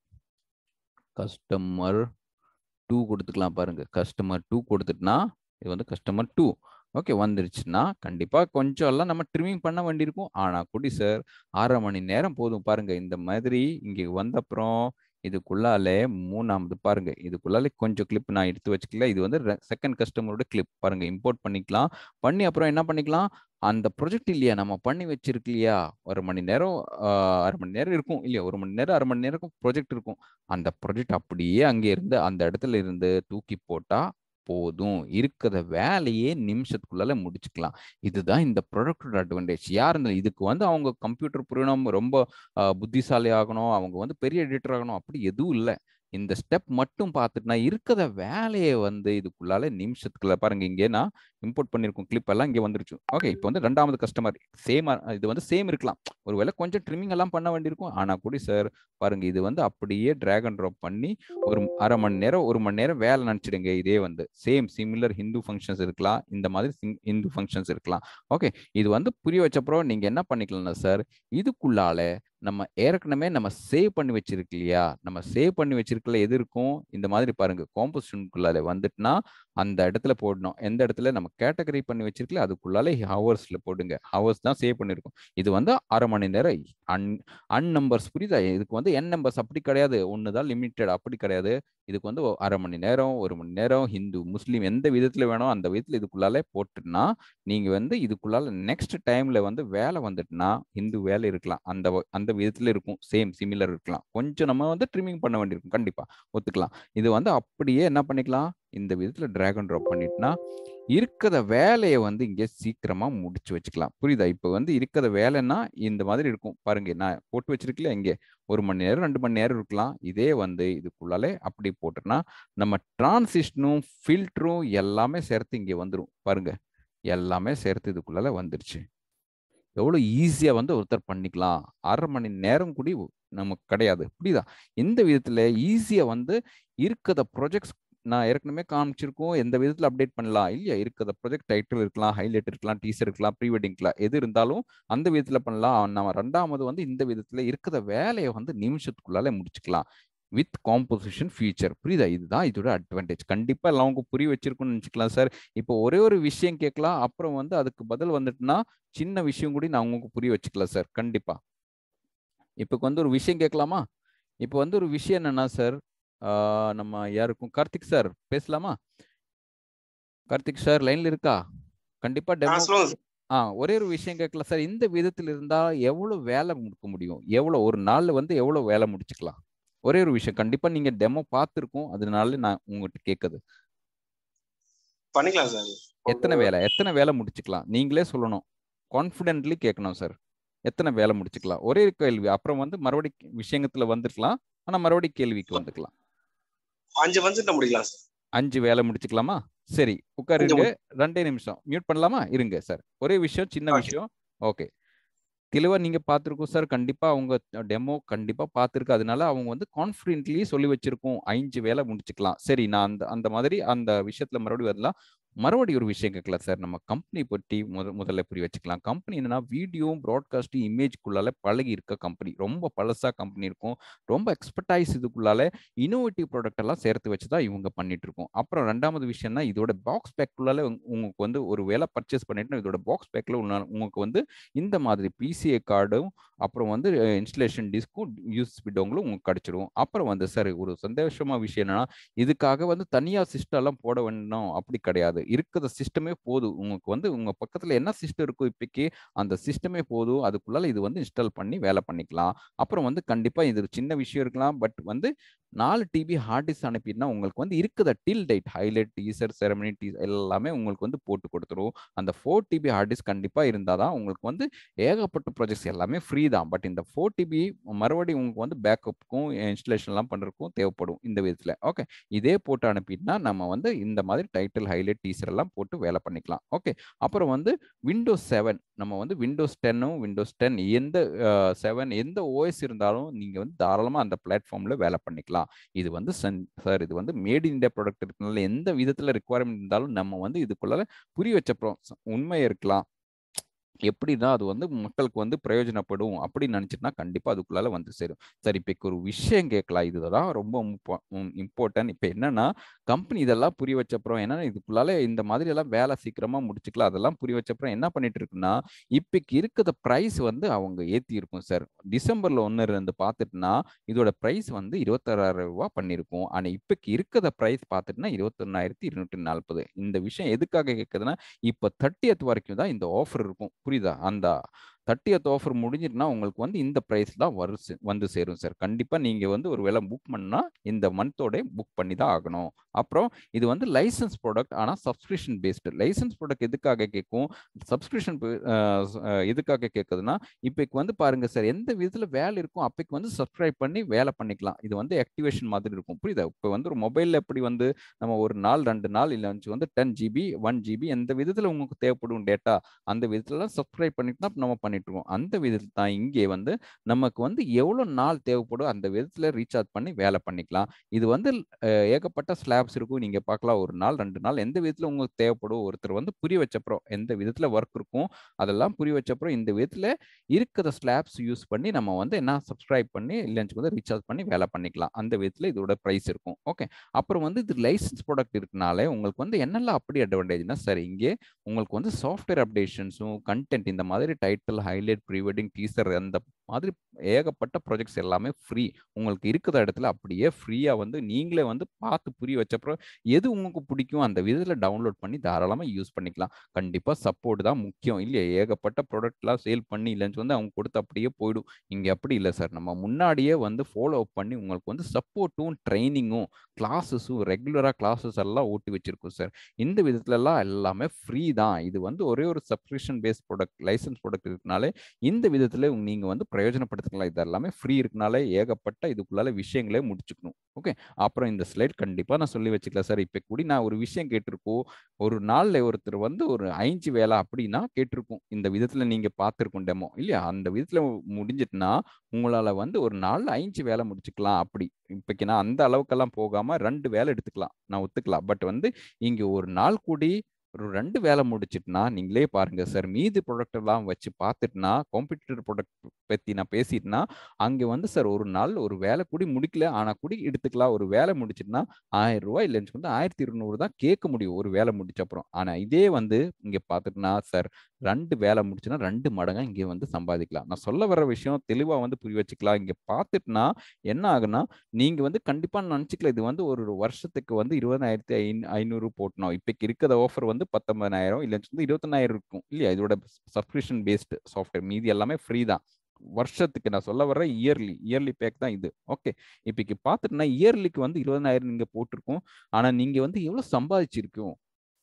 கஸ்டமர் டூ கொடுத்துக்கலாம் பாருங்க கஸ்டமர் டூ கொடுத்துட்டுனா இது வந்து கஸ்டமர் டூ ஓகே வந்துருச்சுன்னா கண்டிப்பாக கொஞ்சம் எல்லாம் நம்ம ட்ரிமிங் பண்ண வேண்டியிருக்கும் ஆனால் குடி சார் அரை மணி நேரம் போதும் பாருங்க இந்த மாதிரி இங்கே வந்த அப்புறம் இதுக்குள்ளாலே மூணாமது பாருங்க இதுக்குள்ளாலே கொஞ்சம் கிளிப் நான் எடுத்து வச்சுக்கல இது வந்து செகண்ட் கஸ்டமரோட கிளிப் பாருங்க இம்போர்ட் பண்ணிக்கலாம் பண்ணி அப்புறம் என்ன பண்ணிக்கலாம் அந்த ப்ரொஜெக்ட் இல்லையா நம்ம பண்ணி வச்சிருக்கு இல்லையா ஒரு மணி நேரம் அரை மணி நேரம் இருக்கும் இல்லையா ஒரு மணி நேரம் அரை மணி நேரம் ப்ரொஜெக்ட் இருக்கும் அந்த ப்ரொஜெக்ட் அப்படியே அங்கே இருந்து அந்த இடத்துல இருந்து தூக்கி போட்டா போதும் இருக்கிற வேலையே நிமிஷத்துக்குள்ளால முடிச்சுக்கலாம் இதுதான் இந்த ப்ராடக்டோட அட்வான்டேஜ் யார் இருந்தாலும் இதுக்கு வந்து அவங்க கம்ப்யூட்டர் புரியணும் ரொம்ப புத்திசாலி ஆகணும் அவங்க வந்து பெரிய எடிட்டர் ஆகணும் அப்படி எதுவும் இல்லை இந்த ஸ்டெப் மட்டும் பார்த்துட்டுனா இருக்கிற வேலையை வந்து இதுக்குள்ளால நிமிஷத்துக்குள்ள பாருங்க இங்கே நான் இம்போர்ட் பண்ணியிருக்கோம் கிளிப் எல்லாம் இங்கே வந்துருச்சு ஓகே இப்போ வந்து ரெண்டாவது கஸ்டமர் சேம் இது வந்து சேம் இருக்கலாம் ஒருவேளை கொஞ்சம் ட்ரிம்மிங் எல்லாம் பண்ண வேண்டியிருக்கும் ஆனால் கூட சார் பாருங்க இது வந்து அப்படியே ட்ராக் அண்ட் ட்ராப் பண்ணி ஒரு அரை மணி நேரம் ஒரு மணி நேரம் வேலை நினச்சிடுங்க இதே வந்து சேம் சிமிலர் ஹிந்து ஃபங்க்ஷன்ஸ் இருக்கலாம் இந்த மாதிரி ஹிந்து ஃபங்க்ஷன்ஸ் இருக்கலாம் ஓகே இது வந்து புரிய வச்சப்பறம் நீங்கள் என்ன பண்ணிக்கலாம்னா சார் இதுக்குள்ளால நம்ம ஏற்கனவே நம்ம சேவ் பண்ணி வச்சிருக்கு இல்லையா நம்ம சேவ் பண்ணி வச்சிருக்கல எது இருக்கும் இந்த மாதிரி பாருங்க காம்போசிஷனுக்குள்ளால வந்துட்டுனா அந்த இடத்துல போடணும் எந்த இடத்துல நம்ம கேட்டகரி பண்ணி வச்சிருக்கல அதுக்குள்ளால ஹவர்ஸ்ல போடுங்க ஹவர்ஸ் தான் சேவ் பண்ணிருக்கோம் இது வந்து அரை மணி நேரம் அன் அன் நம்பர்ஸ் புரியுதா இதுக்கு வந்து என் நம்பர்ஸ் அப்படி கிடையாது ஒன்று தான் லிமிட்டட் அப்படி கிடையாது இதுக்கு வந்து அரை மணி நேரம் ஒரு மணி நேரம் ஹிந்து முஸ்லீம் எந்த விதத்துல வேணும் அந்த விதத்துல இதுக்குள்ளால போட்டுனா நீங்க வந்து இதுக்குள்ளால நெக்ஸ்ட் டைம்ல வந்து வேலை வந்துட்டுனா ஹிந்து வேலை இருக்கலாம் அந்த அந்த விதத்துல இருக்கும் சேம் சிமிலர் இருக்கலாம் கொஞ்சம் நம்ம வந்து ட்ரிமிங் பண்ண வேண்டியிருக்கும் கண்டிப்பா ஒத்துக்கலாம் இது வந்து அப்படியே என்ன பண்ணிக்கலாம் இந்த விதத்துல டிராக் அண்ட் ட்ராப் பண்ணிட்டுனா இருக்கிற வேலையை வந்து இங்கே சீக்கிரமா முடிச்சு வச்சுக்கலாம் புரியுதா இப்போ வந்து இருக்கிற வேலைன்னா இந்த மாதிரி இருக்கும் பாருங்க நான் போட்டு வச்சிருக்கல இங்கே ஒரு மணி நேரம் ரெண்டு மணி நேரம் இருக்கலாம் இதே வந்து இதுக்குள்ளாலே அப்படி போட்டுனா நம்ம டிரான்சிஷனும் ஃபில்டரும் எல்லாமே சேர்த்து இங்கே வந்துடும் பாருங்க எல்லாமே சேர்த்து இதுக்குள்ளால வந்துருச்சு எவ்வளோ ஈஸியாக வந்து ஒருத்தர் பண்ணிக்கலாம் அரை மணி நேரம் கூடி நமக்கு கிடையாது புரியுதா இந்த விதத்தில் ஈஸியாக வந்து இருக்கிற ப்ரொஜெக்ட்ஸ் நான் ஏற்கனவே காமிச்சிருக்கோம் எந்த விதத்தில் அப்டேட் பண்ணலாம் இல்லையா இருக்கிற ப்ரொஜெக்ட் டைட்டில் இருக்கலாம் ஹைலைட் இருக்கலாம் டீசர் இருக்கலாம் ப்ரீ வெட்டிங்லாம் எது இருந்தாலும் அந்த விதத்தில் பண்ணலாம் நம்ம ரெண்டாவது வந்து இந்த விதத்தில் இருக்கிற வேலையை வந்து நிமிஷத்துக்குள்ளால முடிச்சுக்கலாம் வித் காம்போசிஷன் ஃபீச்சர் புரியுதா இதுதான் இதோட அட்வான்டேஜ் கண்டிப்பாக எல்லாம் அவங்க புரிய வச்சிருக்குன்னு நினச்சிக்கலாம் சார் இப்போ ஒரே ஒரு விஷயம் கேட்கலாம் அப்புறம் வந்து அதுக்கு பதில் வந்துட்டுனா சின்ன விஷயம் கூட நான் உங்களுக்கு புரிய வச்சுக்கலாம் சார் கண்டிப்பாக இப்போ வந்து ஒரு விஷயம் கேட்கலாமா இப்போ வந்து ஒரு விஷயம் என்னன்னா சார் நம்ம யாருக்கும் கார்த்திக் சார் பேசலாமா கார்த்திக் சார் லைன்ல இருக்கா கண்டிப்பா டெமோ ஆ ஒரே ஒரு விஷயம் கேட்கலாம் சார் இந்த விதத்தில் இருந்தா எவ்வளவு வேலை முடிக்க முடியும் எவ்வளவு ஒரு நாள்ல வந்து எவ்வளவு வேலை முடிச்சுக்கலாம் ஒரே ஒரு விஷயம் கண்டிப்பா நீங்க டெமோ பார்த்துருக்கோம் அதனால நான் உங்ககிட்ட கேட்குது பண்ணிக்கலாம் சார் எத்தனை வேலை எத்தனை வேலை முடிச்சுக்கலாம் நீங்களே சொல்லணும் கான்ஃபிடென்ட்லி கேட்கணும் சார் எத்தனை வேலை முடிச்சுக்கலாம் ஒரே கேள்வி அப்புறம் வந்து மறுபடி விஷயத்துல வந்துருக்கலாம் ஆனா மறுபடி கேள்விக்கு வந்துக்கலாம் அஞ்சு வந்து முடிக்கலாம் சார் அஞ்சு வேலை முடிச்சுக்கலாமா சரி உட்காருங்க ரெண்டே நிமிஷம் மியூட் பண்ணலாமா இருங்க சார் ஒரே விஷயம் சின்ன விஷயம் ஓகே தெளிவா நீங்க பார்த்துருக்கோம் சார் கண்டிப்பா அவங்க டெமோ கண்டிப்பா பார்த்துருக்கு அதனால அவங்க வந்து கான்ஃபிடென்ட்லி சொல்லி வச்சிருக்கோம் அஞ்சு வேலை முடிச்சுக்கலாம் சரி நான் அந்த அந்த மாதிரி அந்த விஷயத்துல மறுபடியும் வரலாம் மறுபடியும் ஒரு விஷயம் கேட்கலாம் சார் நம்ம கம்பெனி பற்றி முத முதல்ல புரிய வச்சுக்கலாம் கம்பெனி என்னன்னா வீடியோ ப்ராட்காஸ்ட் இமேஜ்க்குள்ளால பழகி இருக்க கம்பெனி ரொம்ப பழசா கம்பெனி இருக்கும் ரொம்ப எக்ஸ்பர்டைஸ் இதுக்குள்ளால இனோவேட்டிவ் ப்ராடக்ட் எல்லாம் சேர்த்து வச்சு தான் இவங்க பண்ணிட்டு இருக்கோம் அப்புறம் ரெண்டாவது விஷயம்னா இதோட பாக்ஸ் பேக்குள்ளால உங்களுக்கு வந்து ஒரு வேலை பர்ச்சேஸ் பண்ணிட்டு இதோட பாக்ஸ் பேக்கில் உங்களுக்கு வந்து இந்த மாதிரி பிசிஏ கார்டும் அப்புறம் வந்து இன்ஸ்டலேஷன் டிஸ்க்கும் யூஸ்பி டோங்களும் உங்களுக்கு கிடைச்சிரும் அப்புறம் வந்து சார் ஒரு சந்தோஷமா விஷயம் என்னன்னா இதுக்காக வந்து தனியாக சிஸ்டம் எல்லாம் போட வேணும் அப்படி கிடையாது இருக்கிற சிஸ்டமே போதும் உங்களுக்கு வந்து உங்க பக்கத்துல என்ன சிஸ்டம் இருக்கோ இப்போக்கி அந்த சிஸ்டமே போதும் அதுக்குள்ளால இது வந்து இன்ஸ்டால் பண்ணி வேலை பண்ணிக்கலாம் அப்புறம் வந்து கண்டிப்பா இது சின்ன விஷயம் இருக்கலாம் பட் வந்து நாலு டிபி ஹார்ட் டிஸ்க் அனுப்பினா உங்களுக்கு வந்து இருக்குத title highlight teaser ceremony டீ எல்லாமே உங்களுக்கு வந்து போட்டு கொடுத்துரும் அந்த ஃபோர் டிபி ஹார்ட் டிஸ்க் கண்டிப்பாக இருந்தால் தான் உங்களுக்கு வந்து ஏகப்பட்ட ப்ராஜெக்ட்ஸ் எல்லாமே ஃப்ரீ தான் பட் இந்த ஃபோர் டிபி மறுபடியும் உங்களுக்கு வந்து பேக்கப்புக்கும் இன்ஸ்டலேஷன்லாம் பண்ணுறதுக்கும் தேவைப்படும் இந்த விதத்தில் ஓகே இதே போட்டு அனுப்பினா நம்ம வந்து இந்த மாதிரி டைட்டில் ஹைலைட் டீசர் எல்லாம் போட்டு வேலை பண்ணிக்கலாம் ஓகே அப்புறம் வந்து விண்டோஸ் செவன் நம்ம வந்து விண்டோஸ் டென்னும் விண்டோஸ் டென் எந்த செவன் எந்த ஓஎஸ் இருந்தாலும் நீங்கள் வந்து தாராளமாக அந்த பிளாட்ஃபார்மில் வேலை பண்ணிக்கலாம் இது வந்து சார் இது வந்து மேட் இந்தியா ப்ராடக்ட் இருக்கனால எந்த விதத்தில் ரெக்குவயர்மெண்ட் இருந்தாலும் நம்ம வந்து இதுக்குள்ள புரிய வச்சப்பறம் உண்மை இருக்கலாம் எப்படின்னா அது வந்து மக்களுக்கு வந்து பிரயோஜனப்படும் அப்படின்னு நினச்சிட்டுனா கண்டிப்பாக அதுக்குள்ளால வந்து சேரும் சரி இப்போ ஒரு விஷயம் கேட்கலாம் இதுதான் ரொம்ப இம்பார்ட்டன்ட் இப்போ என்னன்னா கம்பெனி இதெல்லாம் புரிய வச்சப்புறம் என்னன்னா இதுக்குள்ளால இந்த மாதிரி எல்லாம் வேலை சீக்கிரமா முடிச்சுக்கலாம் அதெல்லாம் புரிய வச்சப்புறம் என்ன பண்ணிட்டு இருக்குன்னா இப்போக்கு இருக்கிற ப்ரைஸ் வந்து அவங்க ஏற்றி இருக்கும் சார் டிசம்பர்ல ஒன்று இருந்து பார்த்துட்டுனா இதோட ப்ரைஸ் வந்து இருபத்தாறாயிரம் ரூபா பண்ணியிருக்கோம் ஆனால் இப்போக்கு இருக்கிற ப்ரைஸ் பார்த்துட்டுனா இருபத்தொன்னாயிரத்தி இருநூற்றி நாற்பது இந்த விஷயம் எதுக்காக கேட்குதுன்னா இப்போ தேர்ட்டியத் வரைக்கும் தான் இந்த ஆஃபர் இருக்கும் புரியுதா அந்த தேர்ட்டியத் ஆஃபர் முடிஞ்சிட்டுனா உங்களுக்கு வந்து இந்த ப்ரைஸ் தான் வரும் வந்து சேரும் சார் கண்டிப்பாக நீங்கள் வந்து ஒரு வேலை புக் பண்ணால் இந்த மந்தோட புக் பண்ணி தான் ஆகணும் அப்புறம் இது வந்து லைசன்ஸ் ப்ராடக்ட் ஆனால் சப்ஸ்கிரிப்ஷன் பேஸ்டு லைசன்ஸ் ப்ராடக்ட் எதுக்காக கேட்கும் சப்ஸ்கிரிப்ஷன் எதுக்காக கேட்குதுன்னா இப்போக்கு வந்து பாருங்க சார் எந்த விதத்தில் வேலை இருக்கும் அப்போக்கு வந்து சப்ஸ்கிரைப் பண்ணி வேலை பண்ணிக்கலாம் இது வந்து ஆக்டிவேஷன் மாதிரி இருக்கும் புரியுதா இப்போ வந்து ஒரு மொபைலில் எப்படி வந்து நம்ம ஒரு நாள் ரெண்டு நாள் இல்லை வந்து டென் ஜிபி ஒன் ஜிபி எந்த விதத்தில் உங்களுக்கு தேவைப்படும் டேட்டா அந்த விதத்துலலாம் சப்ஸ்கிரைப் பண்ணிட்டு தான் நம்ம பண்ணிட்டு இருக்கோம் அந்த விதத்தில் தான் இங்கே வந்து நமக்கு வந்து எவ்வளோ நாள் தேவைப்படும் அந்த விதத்தில் ரீசார்ஜ் பண்ணி வேலை பண்ணிக்கலாம் இது வந்து ஏகப்பட்ட ஸ்லாப்ஸ் இருக்கும் நீங்கள் பார்க்கலாம் ஒரு நாள் ரெண்டு நாள் எந்த விதத்தில் உங்களுக்கு தேவைப்படும் ஒருத்தர் வந்து புரிய வச்சப்புறம் எந்த விதத்தில் ஒர்க் இருக்கும் அதெல்லாம் புரிய வச்சப்புறம் இந்த விதத்தில் இருக்கிற ஸ்லாப்ஸ் யூஸ் பண்ணி நம்ம வந்து என்ன சப்ஸ்கிரைப் பண்ணி இல்லைன்னு வந்து ரீசார்ஜ் பண்ணி வேலை பண்ணிக்கலாம் அந்த விதத்தில் இதோட ப்ரைஸ் இருக்கும் ஓகே அப்புறம் வந்து இது லைசன்ஸ் ப்ராடக்ட் இருக்கனாலே உங்களுக்கு வந்து என்னெல்லாம் அப்படி அட்வான்டேஜ்னா சரி இங்கே உங்களுக்கு வந்து சாஃப்ட்வேர் அப்டேஷன்ஸும் கண்டென்ட் இந்த மாதிரி title highlight pre wedding teaser அந்த மாதிரி ஏகப்பட்ட ப்ராஜெக்ட்ஸ் எல்லாமே ஃப்ரீ உங்களுக்கு இருக்கிற இடத்துல அப்படியே ஃப்ரீயாக வந்து நீங்களே வந்து பார்த்து புரிய வச்சப்பறம் எது உங்களுக்கு பிடிக்கும் அந்த விதத்தில் டவுன்லோட் பண்ணி தாராளமாக யூஸ் பண்ணிக்கலாம் கண்டிப்பாக சப்போர்ட் தான் முக்கியம் இல்லையா ஏகப்பட்ட ப்ராடக்ட்லாம் சேல் பண்ணி இல்லைன்னு வந்து அவங்க கொடுத்து அப்படியே போயிடும் இங்கே அப்படி இல்லை சார் நம்ம முன்னாடியே வந்து ஃபாலோ அப் பண்ணி உங்களுக்கு வந்து சப்போர்ட்டும் ட்ரைனிங்கும் கிளாஸஸும் ரெகுலராக கிளாஸஸ் எல்லாம் ஓட்டி வச்சிருக்கோம் சார் இந்த விதத்துலலாம் எல்லாமே ஃப்ரீ தான் இது வந்து ஒரே ஒரு subscription based product licence product இருக்கனாலே இந்த விதத்தில் நீங்கள் வந்து பிரயோஜனப்படுத்திக்கலாம் இது எல்லாமே ஃப்ரீ இருக்கனால ஏகப்பட்ட இதுக்குள்ளால விஷயங்களே முடிச்சுக்கணும் ஓகே அப்புறம் இந்த ஸ்லைட் கண்டிப்பா நான் சொல்லி வச்சுக்கலாம் சார் இப்போ கூடி நான் ஒரு விஷயம் கேட்டிருக்கோம் ஒரு நாள்ல ஒருத்தர் வந்து ஒரு ஐந்து வேலை அப்படின்னா கேட்டிருக்கும் இந்த விதத்துல நீங்க பார்த்துருக்கோம் டெமோ இல்லையா அந்த விதத்துல முடிஞ்சிட்டுனா உங்களால வந்து ஒரு நாள்ல ஐந்து வேலை முடிச்சுக்கலாம் அப்படி இப்போக்கு நான் அந்த அளவுக்கெல்லாம் போகாம ரெண்டு வேலை எடுத்துக்கலாம் நான் ஒத்துக்கலாம் பட் வந்து இங்க ஒரு நாள் கூடி ஒரு ரெண்டு வேலை முடிச்சிட்டுனா நீங்களே பாருங்க சார் மீதி ப்ராடக்ட் எல்லாம் வச்சு பார்த்துட்டுனா காம்படிட்டர் ப்ராடக்ட் பத்தி நான் பேசிட்டுனா அங்க வந்து சார் ஒரு நாள் ஒரு வேலை கூடி முடிக்கல ஆனா கூடி எடுத்துக்கலாம் ஒரு வேலை முடிச்சிட்டுனா ஆயிரம் ரூபாய் இல்லைன்னு வந்து ஆயிரத்தி இருநூறு தான் கேட்க முடியும் ஒரு வேலை முடிச்ச அப்புறம் ஆனா இதே வந்து இங்க பார்த்துட்டுனா சார் ரெண்டு வேலை முடிச்சுன்னா ரெண்டு மடங்கா இங்க வந்து சம்பாதிக்கலாம் நான் சொல்ல வர விஷயம் தெளிவா வந்து புரிய வச்சுக்கலாம் இங்க பார்த்துட்டுனா என்ன ஆகுனா நீங்க வந்து கண்டிப்பா நினைச்சுக்கல இது வந்து ஒரு வருஷத்துக்கு வந்து இருபதாயிரத்தி ஐநூ ஐநூறு போட்டணும் இப்போக்கு இருக்கிற ஆஃபர் வந்து பத்தொன்பதாயிரம் இல்லைன்னு சொல்லி இருபத்தொன்னாயிரம் இருக்கும் இல்லையா இதோட சப்ஸ்கிரிப்ஷன் பேஸ்டு சாஃப்ட்வேர் மீதி எல்லாமே ஃப்ரீ தான் வருஷத்துக்கு நான் சொல்ல வர இயர்லி இயர்லி பேக் தான் இது ஓகே இப்போக்கு பார்த்துட்டுனா இயர்லிக்கு வந்து இருபதாயிரம் நீங்க போட்டிருக்கோம் ஆனா நீங்க வந்து எவ்வளவு சம்பாதிச்சிருக்கோம்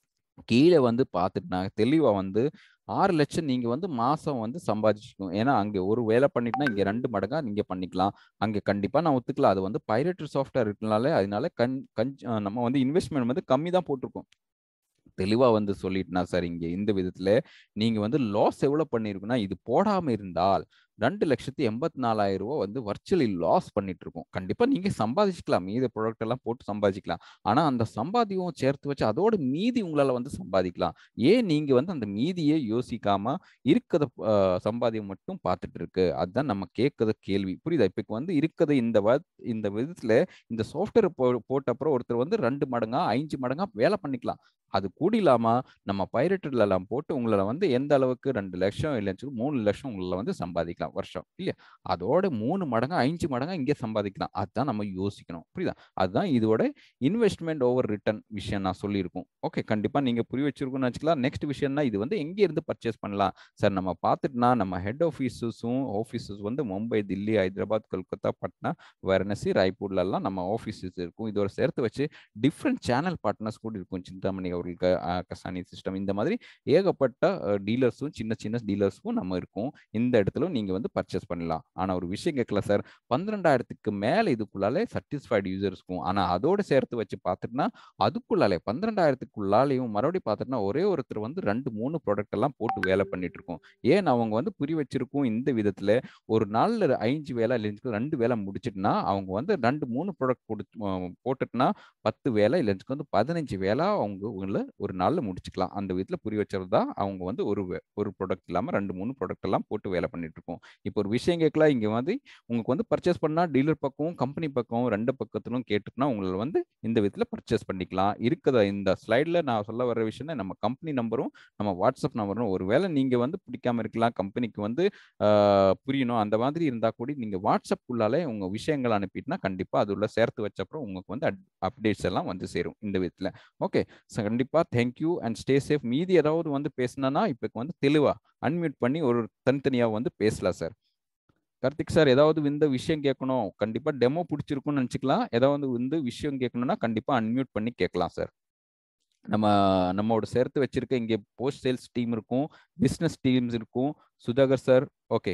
கீழே வந்து பார்த்துட்டுனா தெளிவா வந்து ஆறு லட்சம் நீங்க வந்து மாசம் வந்து சம்பாதிச்சிக்கணும் ஏன்னா அங்க ஒரு வேலை பண்ணிட்டுனா இங்க ரெண்டு மடங்கா நீங்க பண்ணிக்கலாம் அங்க கண்டிப்பா நான் ஒத்துக்கலாம் அது வந்து பைரேட்டர் சாஃப்ட்வேர் இருக்கனால அதனால கண் கஞ்ச் நம்ம வந்து இன்வெஸ்ட்மெண்ட் வந்து கம்மி தான் போட்டிருக்கோம் தெளிவா வந்து சொல்லிட்டுனா சார் இங்க இந்த விதத்துல நீங்க வந்து லாஸ் எவ்வளவு பண்ணிருக்குன்னா இது போடாம இருந்தால் ரெண்டு லட்சத்தி எண்பத்தி நாலாயிரம் ரூபாய் வந்து வர்ச்சுவலி லாஸ் பண்ணிட்டு இருக்கோம் கண்டிப்பா நீங்க சம்பாதிச்சுக்கலாம் மீதி ப்ராடக்ட் எல்லாம் போட்டு சம்பாதிக்கலாம் ஆனா அந்த சம்பாதியம் சேர்த்து வச்சு அதோட மீதி உங்களால வந்து சம்பாதிக்கலாம் ஏன் நீங்க வந்து அந்த மீதியை யோசிக்காம இருக்கிற சம்பாதியம் மட்டும் பார்த்துட்டு இருக்கு அதுதான் நம்ம கேட்கற கேள்வி புரியுதா இப்ப வந்து இருக்கிறது இந்த இந்த விதத்துல இந்த சாஃப்ட்வேர் போ போட்ட அப்புறம் ஒருத்தர் வந்து ரெண்டு மடங்கா ஐந்து மடங்கா வேலை பண்ணிக்கலாம் அது கூட இல்லாம நம்ம பைரட்டர்ல எல்லாம் போட்டு உங்களை வந்து எந்த அளவுக்கு ரெண்டு லட்சம் இல்லைன்னு சொல்லி மூணு லட்சம் உங்களை வந்து சம்பாதிக்கலாம் வருஷம் இல்லையா அதோட மூணு மடங்கா ஐந்து மடங்கா இங்கே சம்பாதிக்கலாம் அதுதான் நம்ம யோசிக்கணும் புரியுதா அதுதான் இதோட இன்வெஸ்ட்மெண்ட் ஓவர் ரிட்டர்ன் விஷயம் நான் சொல்லியிருக்கோம் ஓகே கண்டிப்பா நீங்க புரிய வச்சிருக்கோம்னு வச்சுக்கலாம் நெக்ஸ்ட் விஷயம்னா இது வந்து எங்க இருந்து பர்ச்சேஸ் பண்ணலாம் சார் நம்ம பார்த்துட்டுனா நம்ம ஹெட் ஆஃபீஸஸும் ஆஃபீஸஸ் வந்து மும்பை தில்லி ஹைதராபாத் கொல்கத்தா பட்னா வாரணாசி ராய்ப்பூர்ல எல்லாம் நம்ம ஆஃபீஸஸ் இருக்கும் இதோட சேர்த்து வச்சு டிஃப்ரெண்ட் சேனல் பார்ட்னர்ஸ் கூட இருக்கும் சிந்தாமணி அவர்களுக்கு கசானி சிஸ்டம் இந்த மாதிரி ஏகப்பட்ட டீலர்ஸும் சின்ன சின்ன டீலர்ஸும் நம்ம இருக்கும் இந்த இடத்துல நீங்க வந்து பர்ச்சேஸ் பண்ணலாம் ஆனா ஒரு விஷயம் கேட்கல சார் பன்னிரெண்டாயிரத்துக்கு மேல இதுக்குள்ளாலே சாட்டிஸ்ஃபைடு யூசர்ஸ் இருக்கும் ஆனா அதோட சேர்த்து வச்சு பார்த்துட்டுனா அதுக்குள்ளாலே பன்னிரெண்டாயிரத்துக்குள்ளாலையும் மறுபடியும் பார்த்துட்டுனா ஒரே ஒருத்தர் வந்து ரெண்டு மூணு ப்ராடக்ட் எல்லாம் போட்டு வேலை பண்ணிட்டு இருக்கோம் ஏன் அவங்க வந்து புரி வச்சிருக்கும் இந்த விதத்துல ஒரு நாள்ல ஐந்து வேலை இல்லைன்னு ரெண்டு வேலை முடிச்சிட்டுனா அவங்க வந்து ரெண்டு மூணு ப்ராடக்ட் போட்டு போட்டுட்டுனா பத்து வேலை இல்லைன்னு வந்து பதினஞ்சு வேலை அவங்க உங்களை ஒரு நாள்ல முடிச்சுக்கலாம் அந்த விதத்துல புரிய வச்சது தான் அவங்க வந்து ஒரு ஒரு ப்ராடக்ட் இல்லாம ரெண்டு மூணு ப்ராடக்ட் எல்லாம் போட்டு வேலை பண்ணிட்டு இருக்கோம் இப்போ ஒரு விஷயம் கேட்கலாம் இங்க வந்து உங்களுக்கு வந்து பர்ச்சேஸ் பண்ணா டீலர் பக்கம் கம்பெனி பக்கம் ரெண்டு பக்கத்திலும் கேட்டுட்டுனா உங்களை வந்து இந்த விதத்துல பர்ச்சேஸ் பண்ணிக்கலாம் இருக்கிற இந்த ஸ்லைட்ல நான் சொல்ல வர விஷயம் நம்ம கம்பெனி நம்பரும் நம்ம வாட்ஸ்அப் நம்பரும் ஒருவேளை நீங்க வந்து பிடிக்காம இருக்கலாம் கம்பெனிக்கு வந்து புரியணும் அந்த மாதிரி இருந்தா கூட நீங்க வாட்ஸ்அப்புள்ளாலே உங்க விஷயங்கள் அனுப்பிட்டுனா கண்டிப்பா அது உள்ள சேர்த்து வச்ச அப்புறம் உங்களுக்கு வந்து அப்டேட்ஸ் எல்லாம் வந்து சேரும் இந்த விதத்துல ஓகே ஸோ கண்டிப்பா தேங்க்யூ அண்ட் ஸ்டே சேஃப் மீதி ஏதாவது வந்து பேசினா இப்போ வந்து தெளிவா அன்மியூட் பண்ணி ஒரு தனித்தனியா வந்து பேசலாம் சார் கார்த்திக் சார் ஏதாவது இந்த விஷயம் கேட்கணும் கண்டிப்பா டெமோ பிடிச்சிருக்கும்னு நினச்சிக்கலாம் ஏதாவது வந்து விஷயம் கேட்கணும்னா கண்டிப்பா அன்மியூட் பண்ணி கேட்கலாம் சார் நம்ம நம்மோட சேர்த்து வச்சிருக்க இங்கே போஸ்ட் சேல்ஸ் டீம் இருக்கும் பிஸ்னஸ் டீம்ஸ் இருக்கும் Sudhakar sir okay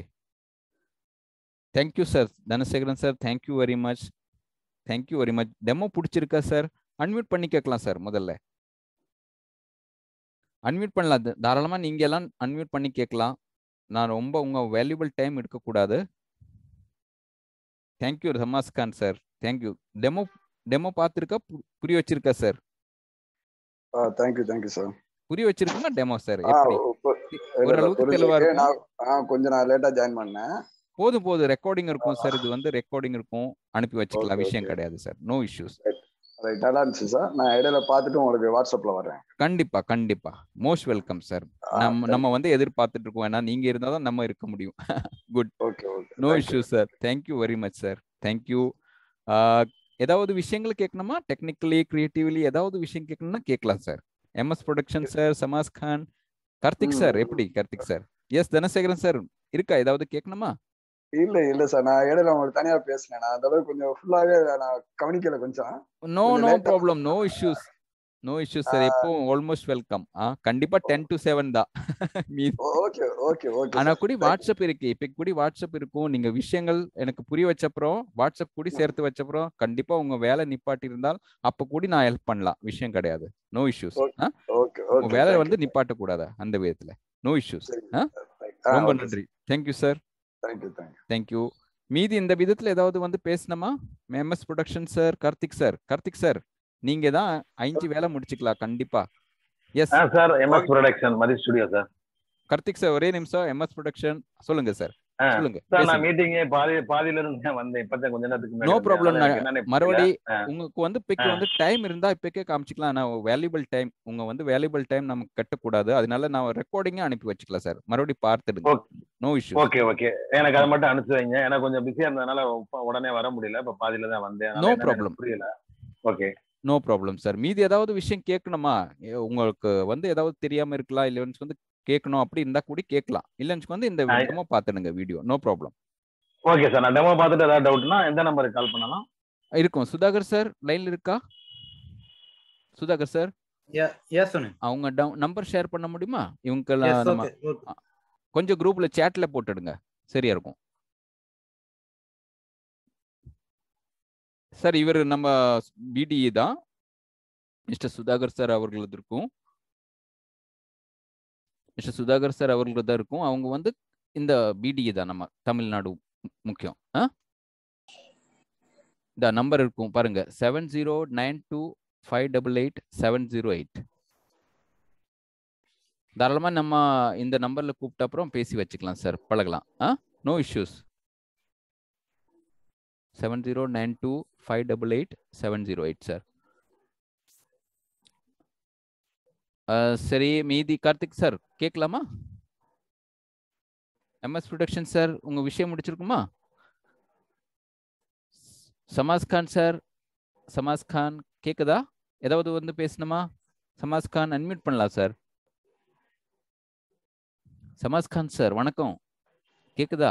thank you sir Dhanasekaran sir thank you very much thank you very much demo பிடிச்சிருக்கா சார் அன்மியூட் பண்ணி கேட்கலாம் சார் முதல்ல அன்மியூட் பண்ணலாம் தாராளமாக நீங்கள் எல்லாம் அன்மியூட் பண்ணி கேட்கலாம் நான் ரொம்ப உங்கள் வேல்யூபிள் டைம் எடுக்கக்கூடாது thank you Ramas Khan sir thank you demo demo பார்த்துருக்கா புரிய வச்சிருக்கா சார் தேங்க்யூ தேங்க்யூ சார் புரிய வச்சிருக்குன்னா டெமோ சார் எப்படி ஓரளவுக்கு தெளிவா இருக்கும் கொஞ்சம் நான் லேட்டா ஜாயின் பண்ணேன் போதும் போதும் ரெக்கார்டிங் இருக்கும் சார் இது வந்து ரெக்கார்டிங் இருக்கும் அனுப்பி வச்சுக்கலாம் விஷயம் கிடையாது சார் நோ இஷ்யூஸ் ரைட் நல்லா இருந்துச்சு சார் நான் இடையில பார்த்துட்டு உங்களுக்கு வாட்ஸ்அப்ல வரேன் கண்டிப்பா கண்டிப்பா மோஸ்ட் வெல்கம் சார் நம்ம நம்ம வந்து எதிர்பார்த்துட்டு இருக்கோம் ஏன்னா நீங்க இருந்தா தான் நம்ம இருக்க முடியும் good okay okay no issue sir thank you very much sir thank you ஏதாவது விஷயங்கள் கேட்கணுமா டெக்னிக்கலி கிரியேட்டிவ்லி ஏதாவது விஷயம் கேட்கணும்னா கேட்கலாம் sir MS production sir Samas Khan Karthik sir எப்படி Karthik sir S Dhanasekaran sir இருக்கா ஏதாவது கேட்கணுமா இல்ல இல்ல சார் நான் இடையில உங்களுக்கு தனியா பேசினேன் நான் அந்த அளவுக்கு கொஞ்சம் ஃபுல்லாவே நான் கவனிக்கல கொஞ்சம் no no problem no issues no issues sir எப்பவும் ஆல்மோஸ்ட் வெல்கம் ஆ கண்டிப்பா டென் டு செவன் தான் மீதி ஓகே ஓகே ஓகே ஆனா கூடி வாட்ஸ்அப் இருக்கு இப்ப கூடி வாட்ஸ்அப் இருக்கும் நீங்க விஷயங்கள் எனக்கு புரிய வச்சப்புறம் வாட்ஸ்அப் கூடி சேர்த்து வச்சப்புறம் கண்டிப்பா உங்க வேலை நிப்பாட்டி இருந்தால் அப்ப கூடி நான் ஹெல்ப் பண்ணலாம் விஷயம் கிடையாது நோ இஷ்யூஸ் ஓகே உங்க ஓகே வேலை வந்து நிப்பாட்ட கூடாது அந்த விதத்துல நோ இஷ்யூஸ் ரொம்ப நன்றி thank you sir thank you thank you thank you மீதி இந்த விதத்துல ஏதாவது வந்து பேசணுமா MS production sir Karthik sir Karthik sir நீங்க தான் ஐந்து வேலை முடிச்சுக்கலாம் கண்டிப்பா எஸ் ஆ sir MS production Mathi studio sir Karthik sir ஒரே நிமிஷம் எம்எஸ் ப்ரொடக்ஷன் சொல்லுங்க சார் ஆ. சொல்லுங்க சார் நான் பேசுங்க. மீட்டிங் பாதி பாதியில இருந்து தான் வந்தேன் இப்பதான் கொஞ்ச நேரத்துக்கு முன்னாடி நோ வந்தேன். ப்ராப்ளம் அதனால எனக்கு என்னன்னு புரியல. மறுபடி ஆ. உங்களுக்கு வந்து இப்பக்கு ஆ. வந்து டைம் இருந்தா இப்பக்கே காமிச்சிக்கலாம் நான் வேல்யூபிள் டைம் உங்க வந்து வேல்யூபிள் டைம் நமக்கு கட்டக்கூடாது அதனால நான் ரெக்கார்டிங்கே அனுப்பி வச்சுக்கலாம் சார் மறுபடி பார்த்துடுங்க okay. No issue okay okay எனக்கு அதை மட்டும் அனுப்பிச்சு வைங்க எனக்கு கொஞ்சம் பிஸியா இருந்ததுனால உப்ப- உடனே வர முடியல இப்ப பாதியில தான் வந்தேன் அதனால No என்னன்னு எனக்கு problem. புரியல ஓகே நோ ப்ராப்ளம் சார் மீதி ஏதாவது விஷயம் கேட்கணுமா ஏ, உங்களுக்கு வந்து ஏதாவது தெரியாம இருக்கலாம் இல்லைன்னு வந்து கேட்கணும் அப்படி இருந்தா கூட கேட்கலாம் இல்லைன்னு வந்து இந்த ஆ. விதமா பார்த்துடுங்க video no problem okay sir நான் டெமோ பார்த்துட்டு ஏதாவது டவுட்னா எந்த நம்பருக்கு கால் பண்ணலாம் இருக்கும் சுதாகர் சார் லைன்ல இருக்கா சுதாகர் சார் எஸ் சுனில் அவங்க நம்பர் ஷேர் பண்ண முடியுமா இவங்க எஸ் நம்ம ஓகே ஓகே கொஞ்சம் குரூப்ல சேட்ல போட்டுடுங்க சரியா இருக்கும் சார் இவர் நம்ம பிடிஇ தான் மிஸ்டர் சுதாகர் சார் அவர்களது இருக்கும் மிஸ்டர் சுதாகர் சார் அவர்களது தான் இருக்கும் அவங்க வந்து இந்த பிடிஇ தான் நம்ம தமிழ்நாடு மு- முக்கியம் ஆ இந்த நம்பர் இருக்கும் பாருங்க seven zero nine two five double eight seven zero eight தாராளமா நம்ம இந்த நம்பர்ல கூப்பிட்ட அப்புறம் பேசி வச்சுக்கலாம் சார் பழகலாம் ஆ no issues seven zero nine two five double eight seven zero eight sir சரி மீதி கார்த்திக் சார் கேட்கலாமா எம்எஸ் ப்ரொடக்ஷன் சார் உங்க விஷயம் முடிச்சிருக்குமா சமாஸ் கான் சார் சமாஸ் கான் கேக்குதா ஏதாவது வந்து பேசணுமா சமாஸ் கான் அன்மியூட் பண்ணலாம் சார் சமாஸ் கான் சார் வணக்கம் கேக்குதா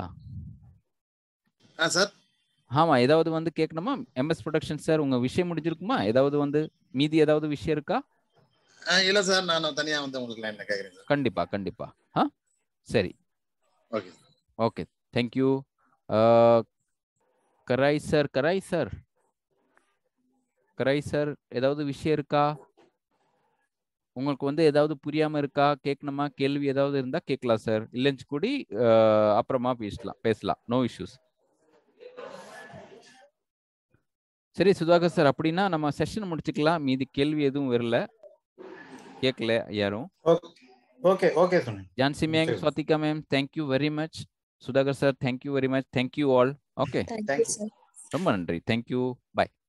ஆ சார் ஆமா ஏதாவது வந்து கேட்கணுமா எம்எஸ் ப்ரொடக்ஷன் சார் உங்க விஷயம் முடிஞ்சிருக்குமா ஏதாவது வந்து மீதி ஏதாவது விஷயம் இருக்கா ஆ இல்ல சார் நான் தனியா வந்து உங்களுக்கு லைன்ல கேக்குறேன் சார் கண்டிப்பா கண்டிப்பா ஆ சரி okay okay thank you Karai sir Karai sir Karai sir ஏதாவது விஷயம் இருக்கா உங்களுக்கு வந்து ஏதாவது புரியாம இருக்கா கேட்கணுமா கேள்வி ஏதாவது இருந்தா கேட்கலாம் சார் இல்லைன்னு கூடி அஹ், அப்புறமா பேசலாம் பேசலாம் நோ இஷ்யூஸ் சரி சுதாகர் சார் அப்படின்னா நம்ம செஷன் முடிச்சுக்கலாம் மீதி கேள்வி எதுவும் வரல கேட்கல யாரும் okay okay Sunil Jhansi ma'am சரி. Swathika ma'am thank you very much Sudhakar sir thank you very much thank you all okay Thank you, ரொம்ப நன்றி தேங்க்யூ பாய்